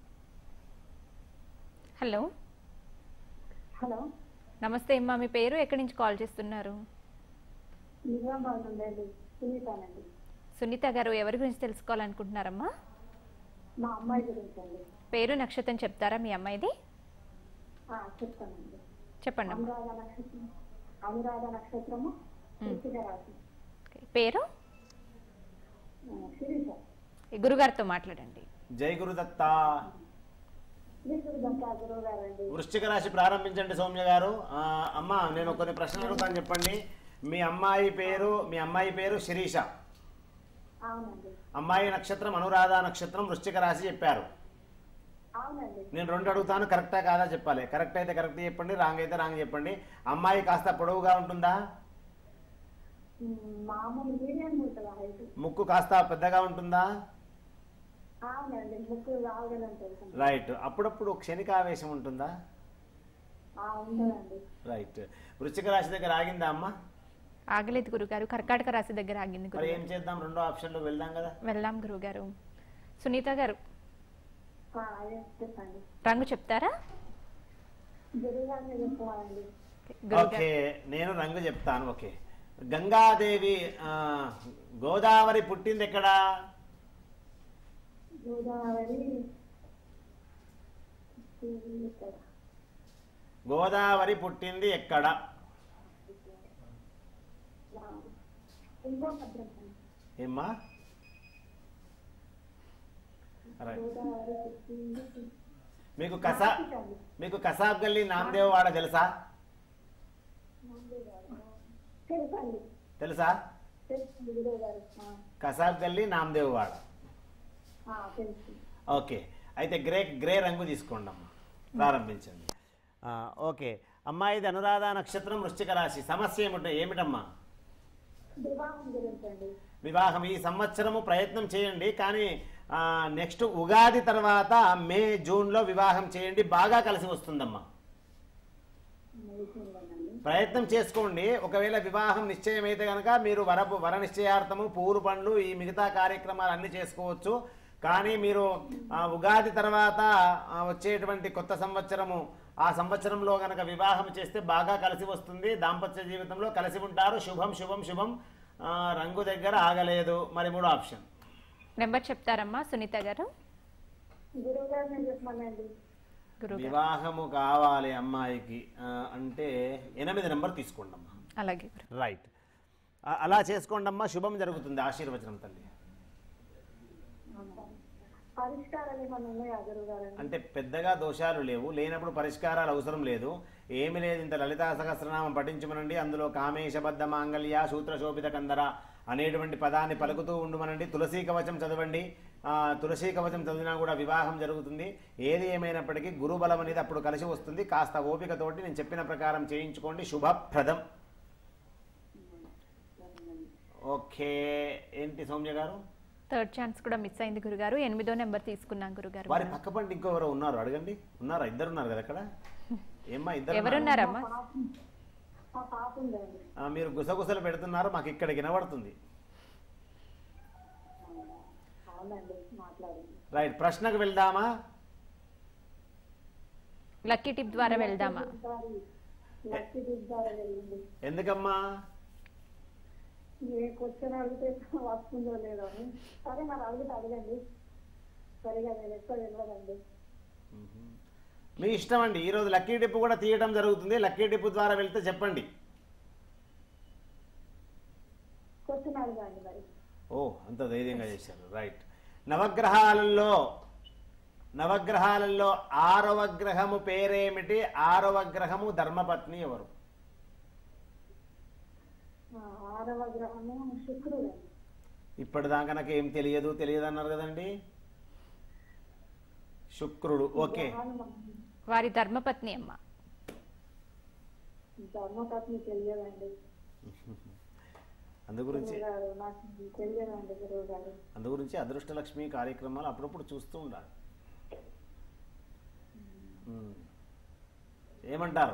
హలో హలో నమస్తే అమ్మా మీ పేరు ఎక్కడి నుంచి కాల్ చేస్తున్నారు నిజామాబాద్ ఉండేది సునీతానండి సునీత గారు ఎవరి గురించి తెలుసుకోవాలనుకుంటున్నారమ్మా మా అమ్మాయి గురించి అండి పేరు నక్షత్రం చెప్తారా మీ అమ్మాయిది ఆ, చెప్తానండి చెప్పండి అమ్మా అనురాధ నక్షత్రం అనురాధ నక్షత్రము వృశ్చిక రాశి ఓకే. పేరు ఆ, శిరీష గురుగారితో మాట్లాడండి జై గురుదత్త శ్రీగురు దత్తా గురువు గారండి వృశ్చిక రాశి ప్రారంభించండి సౌమ్య గారు ఆ, అమ్మా నేను కొన్ని ప్రశ్నలు అడుగుతాను చెప్పండి మీ అమ్మాయి పేరు మీ అమ్మాయి పేరు శిరీష అవునండి అమ్మాయి నక్షత్రం అనురాధ నక్షత్రం వృశ్చిక రాశి చెప్పారు అవునండి నేను రెండు అడుగుతాను కరెక్టా కాదా చెప్పాలి కరెక్ట్ అయితే కరెక్ట్ చెప్పండి రాంగ్ అయితే రాంగ్ చెప్పండి అమ్మాయి కాస్త పొడవుగా ఉంటుందా ఉమ్, మామూలు మీడియం ఉంటుంది హైట్ ముక్కు కాస్త పెద్దగా ఉంటుందా అవునండి ముక్కు రావడం తెలుసు రైట్ అప్పుడప్పుడు క్షణికావేశం ఉంటుందా ఆ, ఉండదండి రైట్ వృశ్చిక రాశి దగ్గర ఆగిందా అమ్మ ఆగలేదు గురుగారు కర్కాటక రాశి దగ్గర ఆగింది మరి గురుగారు ఏం చేద్దాం రెండో ఆప్షన్లో వెళ్దాం కదా వెళ్దాం గురుగారు సునీత గారు ఆ, అదే చెప్పండి రంగు చెప్తారా గురువు గారిని చెప్పుకోవాలండి గురుగారు ఓకే నేను రంగు చెప్తాను ఓకే గంగాదేవి ఆ, గోదావరి పుట్టింది ఎక్కడ గోదావరి ఇక్కడ. గోదావరి పుట్టింది ఎక్కడ ఇంకో అడ్రస్ అండి ఏమ్మా రైట్ గోదావరి చెప్పింది మీకు కసా మీకు కసాబ్ గల్లీ నామదేవ్ వాడ తెలుసా తెలుసండి తెలుసా తెలుసు గురువు గారు ఆ, కసాబ్ గల్లీ నామదేవ్ వాడ ఆ, తెలుసు ఓకే అయితే గ్రే గ్రే రంగు తీసుకోండి అమ్మా ప్రారంభించండి ఆ, ఓకే అమ్మా ఇది అనురాధ నక్షత్రం వృశ్చిక రాశి సమస్య ఏమిటి ఏమిటమ్మా వివాహం గురించి అండి వివాహం ఈ సంవత్సరము ప్రయత్నం చేయండి కానీ నెక్స్ట్ ఉగాది తర్వాత మే జూన్లో వివాహం చేయండి బాగా కలిసి వస్తుందమ్మా అవుతుందండి ప్రయత్నం చేసుకోండి ఒకవేళ వివాహం నిశ్చయమైతే కనుక మీరు వర వర నిశ్చయార్థము పూలు పండ్లు ఈ మిగతా కార్యక్రమాలు అన్ని చేసుకోవచ్చు కానీ మీరు ఆ, ఉగాది తర్వాత ఆ, వచ్చేటువంటి కొత్త సంవత్సరము ఆ సంవత్సరంలో కనుక వివాహం చేస్తే బాగా కలిసి వస్తుంది దాంపత్య జీవితంలో కలిసి ఉంటారు శుభం శుభం శుభం ఆ, రంగు దగ్గర ఆగలేదు మరి మూడో ఆప్షన్ నెంబర్ చెప్తారమ్మా సునీత గారు గురువు గారు నేను చెప్పమనండి గురువు గారు వివాహము కావాలి అమ్మాయికి ఆ, అంటే ఎనిమిది నెంబర్ తీసుకోండి అమ్మా అలాగే గురు రైట్ ఆ- అలా చేసుకోండి అమ్మా శుభం జరుగుతుంది ఆశీర్వచనం తల్లి పరిష్కారాలు ఏమన్నా ఉన్నాయా గురువు గారు అంటే పెద్దగా దోషాలు లేవు లేనప్పుడు పరిష్కారాలు అవసరం లేదు ఏమి లేదు ఇంత లలితా సహస్రనామం పఠించమనండి అందులో కామేశబద్ధ మాంగళ్య సూత్రశోభిత కందర అనేటువంటి పదాన్ని పలుకుతూ ఉండమనండి తులసీ కవచం చదవండి ఆ, తులసీ కవచం చదివినా కూడా వివాహం జరుగుతుంది ఏది ఏమైనప్పటికీ గురుబలం అనేది అప్పుడు కలిసి వస్తుంది కాస్త ఓపికతోటి నేను చెప్పిన ప్రకారం చేయించుకోండి శుభప్రదం ఓకే ఏంటి సౌమ్య గారు థర్డ్ ఛాన్స్ కూడా మిస్ అయింది గురుగారు ఎనిమిదో నెంబర్ తీసుకున్నాం గురుగారు వారి పక్క పంట ఇంకొకరు ఉన్నారు అడగండి ఉన్నారా ఇద్దరు ఉన్నారు కదా అక్కడ ఏమ్మా ఇద్దరు ఉన్నారా? ఎవరున్నారమ్మా మా పాప ఉందండి ఆ, మీరు గుసగుసలు పెడుతున్నారు మాకు ఇక్కడ వినబడుతుంది అవునండి మాట్లాడండి రైట్ ప్రశ్నకు వెళ్దామా లక్కీ టిప్ ద్వారా వెళ్దామా ఒకసారి లక్కీ దిద్దారా వెళ్ళింది ఎందుకమ్మా ఏ క్వశ్చన్ అడిగితే వస్తుందో లేదో అని సరే మరి అడిగితే అడగండి సరిగా నేను ఎక్కువ తెలియదండి మీ ఇష్టం అండి ఈరోజు లక్కీ డిప్ కూడా తీయడం జరుగుతుంది లక్కీ డిప్ ద్వారా వెళ్తే చెప్పండి క్వశ్చన్ అడగండి మరి ఓ అంత ధైర్యంగా చేశారు రైట్ నవగ్రహాలలో నవగ్రహాలలో ఆరవ గ్రహము పేరేమిటి ఆరవ గ్రహము ధర్మపత్ని ఎవరు ఆ, ఆరవ గ్రహము శుక్రుడు ఇప్పటిదాకా నాకు ఏం తెలియదు తెలియదు అన్నారు కదండి శుక్రుడు ఓకే వారి ధర్మపత్ని అమ్మ ధర్మపత్ని తెలియదండి అందు గురించి గురువు గారు నాకు తెలియదండి గురువు గారు అందు గురించి అదృష్టలక్ష్మి కార్యక్రమాలు అప్పుడప్పుడు చూస్తూ ఉండాలి ఉమ్. ఏమంటారు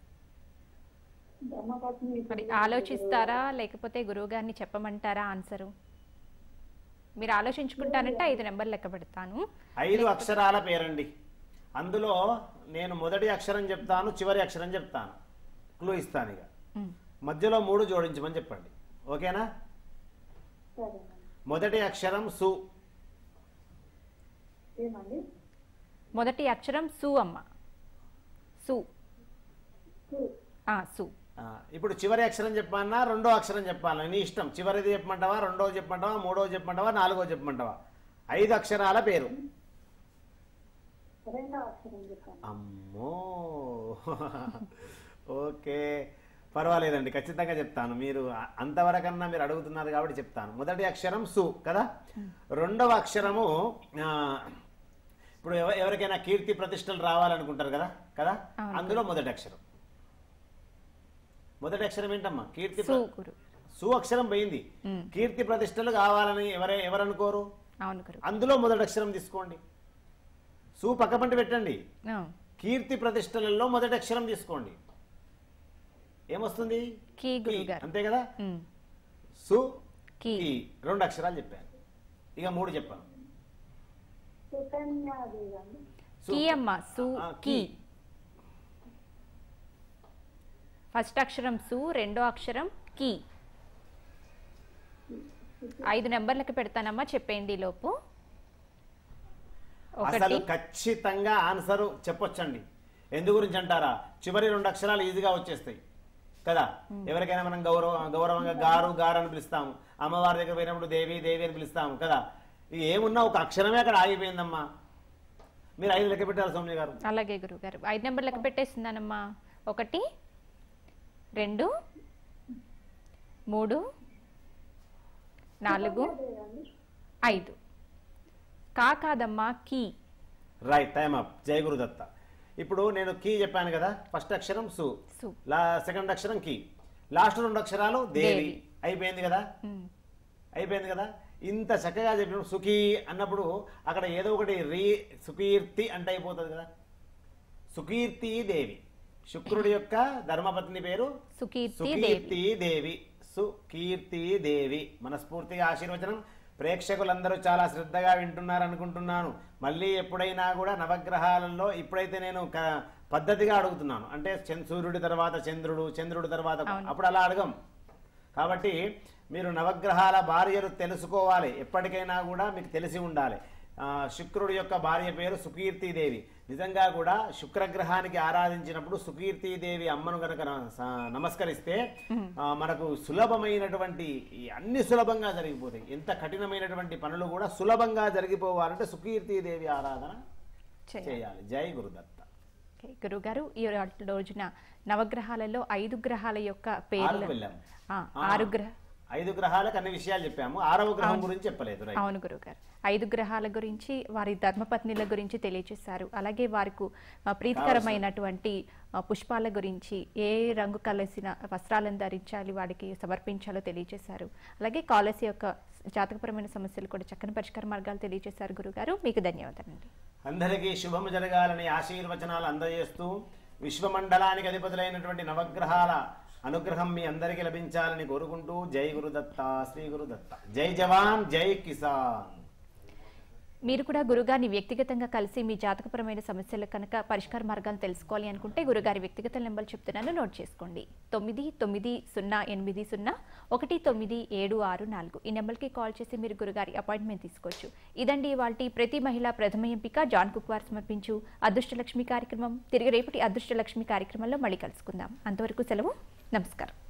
ధర్మపత్ని మరి ఆలోచిస్తారా లేకపోతే గురువు గారిని చెప్పమంటారా ఆన్సరు మీరు ఆలోచించుకుంటానంటే ఐదు నెంబర్ లెక్క పెడతాను ఐదు అక్షరాల పేరండి అందులో నేను మొదటి అక్షరం చెప్తాను చివరి అక్షరం చెప్తాను క్లూ ఇస్తాను ఇక ఉమ్. మధ్యలో మూడు జోడించమని చెప్పండి ఓకేనా సరేనండి మొదటి అక్షరం సు ఏమండి మొదటి అక్షరం సు అమ్మ సు సు. ఆ, సు ఆ, ఇప్పుడు చివరి అక్షరం చెప్పాలన్నా రెండో అక్షరం చెప్పాలన్నా నీ ఇష్టం చివరిది చెప్పమంటావా రెండో చెప్పమంటావా మూడో చెప్పమంటావా నాలుగో చెప్పమంటావా ఐదు అక్షరాల పేరు రెండో అక్షరం చెప్పండి అమ్మో ఓకే పర్వాలేదండి ఖచ్చితంగా చెప్తాను మీరు అ- అంతవరకన్నా మీరు అడుగుతున్నారు కాబట్టి చెప్తాను మొదటి అక్షరం సు కదా రెండవ అక్షరము ఆ, ఇప్పుడు ఎవ- ఎవరికైనా కీర్తి ప్రతిష్టలు రావాలనుకుంటారు కదా కదా అవును. అందులో మొదటి అక్షరం మొదటి అక్షరం ఏంటమ్మా కీర్తి సు ప్ర- గురు సు అక్షరం పోయింది ఉమ్. కీర్తి ప్రతిష్టలు కావాలని ఎవరే ఎవరనుకోరు అవును గురు అందులో మొదటి అక్షరం తీసుకోండి సు పక్క పంట పెట్టండి ఆ, కీర్తి ప్రతిష్టలలో మొదటి అక్షరం తీసుకోండి ఏమొస్తుంది కీ గురువు గారు అంతే కదా ఉమ్. సు కీ ఈ రెండు అక్షరాలు చెప్పాను ఇక మూడు చెప్పాను సుకన్యాదేవి అండి సు- కీ అమ్మ సు ఆ, కీ ఫస్ట్ అక్షరం సు రెండో అక్షరం కీ ఐదు నెంబర్లకి పెడతానమ్మా చెప్పేయండి ఈ లోపు అసలు ఒకటి ఖచ్చితంగా ఆన్సర్ చెప్పొచ్చండి ఎందు గురించి అంటారా చివరి రెండు అక్షరాలు ఈజీగా వచ్చేస్తాయి కదా ఎవరికైనా మనం గౌరవ గౌరవంగా గారు గారు అని పిలుస్తాము అమ్మవారి దగ్గర పోయినప్పుడు దేవి దేవి అని పిలుస్తాము కదా ఇది ఏమున్నా ఒక అక్షరమే అక్కడ ఆగిపోయిందమ్మా మీరు ఐదు లెక్క పెట్టారు సౌమ్య గారు అలాగే గురుగారు ఐదు నెంబర్ లెక్క పెట్టేస్తున్నానమ్మా ఒకటి రెండు మూడు నాలుగు ఐదు కా కాదమ్మా key right time up Jaya Gurudatta ఇప్పుడు నేను కీ చెప్పాను కదా ఫస్ట్ అక్షరం సు సు లా సెకండ్ అక్షరం కీ లాస్ట్ రెండు అక్షరాలు దేవి దేవి. అయిపోయింది కదా ఉమ్. అయిపోయింది కదా ఇంత చక్కగా చెప్పినప్పుడు సుఖీ అన్నప్పుడు అక్కడ ఏదో ఒకటి రీ సుకీర్తి అంటే అయిపోతుంది కదా సుకీర్తి దేవి శుక్రుడి యొక్క ధర్మపత్ని పేరు సుకీర్తి దేవి సుకీర్తి దేవి సుకీర్తి దేవి మనస్ఫూర్తిగా ఆశీర్వచనం ప్రేక్షకులందరూ చాలా శ్రద్ధగా వింటున్నారు అనుకుంటున్నాను మళ్ళీ ఎప్పుడైనా కూడా నవగ్రహాలలో ఇప్పుడైతే నేను క- పద్ధతిగా అడుగుతున్నాను అంటే చంద్ర- సూర్యుడి తర్వాత చంద్రుడు చంద్రుడి తర్వాత అవును. అప్పుడు అలా అడగం కాబట్టి మీరు నవగ్రహాల భార్యలు తెలుసుకోవాలి ఎప్పటికైనా కూడా మీకు తెలిసి ఉండాలి ఆ, శుక్రుడి యొక్క భార్య పేరు సుకీర్తిదేవి నిజంగా కూడా శుక్రగ్రహానికి ఆరాధించినప్పుడు సుకీర్తిదేవి అమ్మను కనుక న- స- నమస్కరిస్తే ఆ, మనకు సులభమైనటువంటి ఈ అన్ని సులభంగా జరిగిపోతాయి ఎంత కఠినమైనటువంటి పనులు కూడా సులభంగా జరిగిపోవాలంటే సుకీర్తిదేవి ఆరాధన చేయాలి. చేయాలి జై గురుదత్త ఓకే, గురుగారు ఈ రోజున నవగ్రహాలలో ఐదు గ్రహాల యొక్క ఆరుకు పేర్లు వెళ్ళాము ఆ, ఆ, ఆరు గ్రహ ఐదు గ్రహాలకు అన్ని విషయాలు చెప్పాము ఆరవ గ్రహం గురించి చెప్పలేదు రైట్ అవును గురుగారు ఐదు గ్రహాల గురించి వారి ధర్మపత్నిల గురించి తెలియజేశారు అలాగే వారికి ఆ, ప్రీతికరమైనటువంటి ఆ, పుష్పాల గురించి ఏ రంగు కలిసిన వస్త్రాలను ధరించాలి వాడికి సమర్పించాలో తెలియజేశారు అలాగే కాలసి యొక్క జాతకపరమైన సమస్యలు కూడా చక్కని పరిష్కార మార్గాలు తెలియజేశారు గురుగారు మీకు ధన్యవాదాలండి అందరికీ శుభము జరగాలని ఆశీర్వచనాలు అందజేస్తూ విశ్వమండలానికి అధిపతులైనటువంటి నవగ్రహాల అనుగ్రహం మీ అందరికీ లభించాలని కోరుకుంటూ జై గురుదత్త శ్రీ గురుదత్త జై జవాన్ జై కిసాన్ మీరు కూడా గురుగారిని వ్యక్తిగతంగా కలిసి మీ జాతకపరమైన సమస్యలు కనుక పరిష్కార మార్గాలు తెలుసుకోవాలి అనుకుంటే గురుగారి వ్యక్తిగత నెంబర్ చెప్తున్నాను నోట్ చేసుకోండి తొమ్మిది తొమ్మిది సున్నా ఎనిమిది సున్నా ఒకటి తొమ్మిది ఏడు ఆరు నాలుగు ఈ నెంబర్కి కాల్ చేసి మీరు గురుగారి అపాయింట్మెంట్ తీసుకోవచ్చు ఇదండి ఇవాళ ప్రతి మహిళ ప్రథమ ఎంపిక జాన్ కుక్వార్ సమర్పించు అదృష్టలక్ష్మి కార్యక్రమం తిరిగి రేపటి అదృష్టలక్ష్మి కార్యక్రమంలో మళ్ళీ కలుసుకుందాం అంతవరకు సెలవు నమస్కారం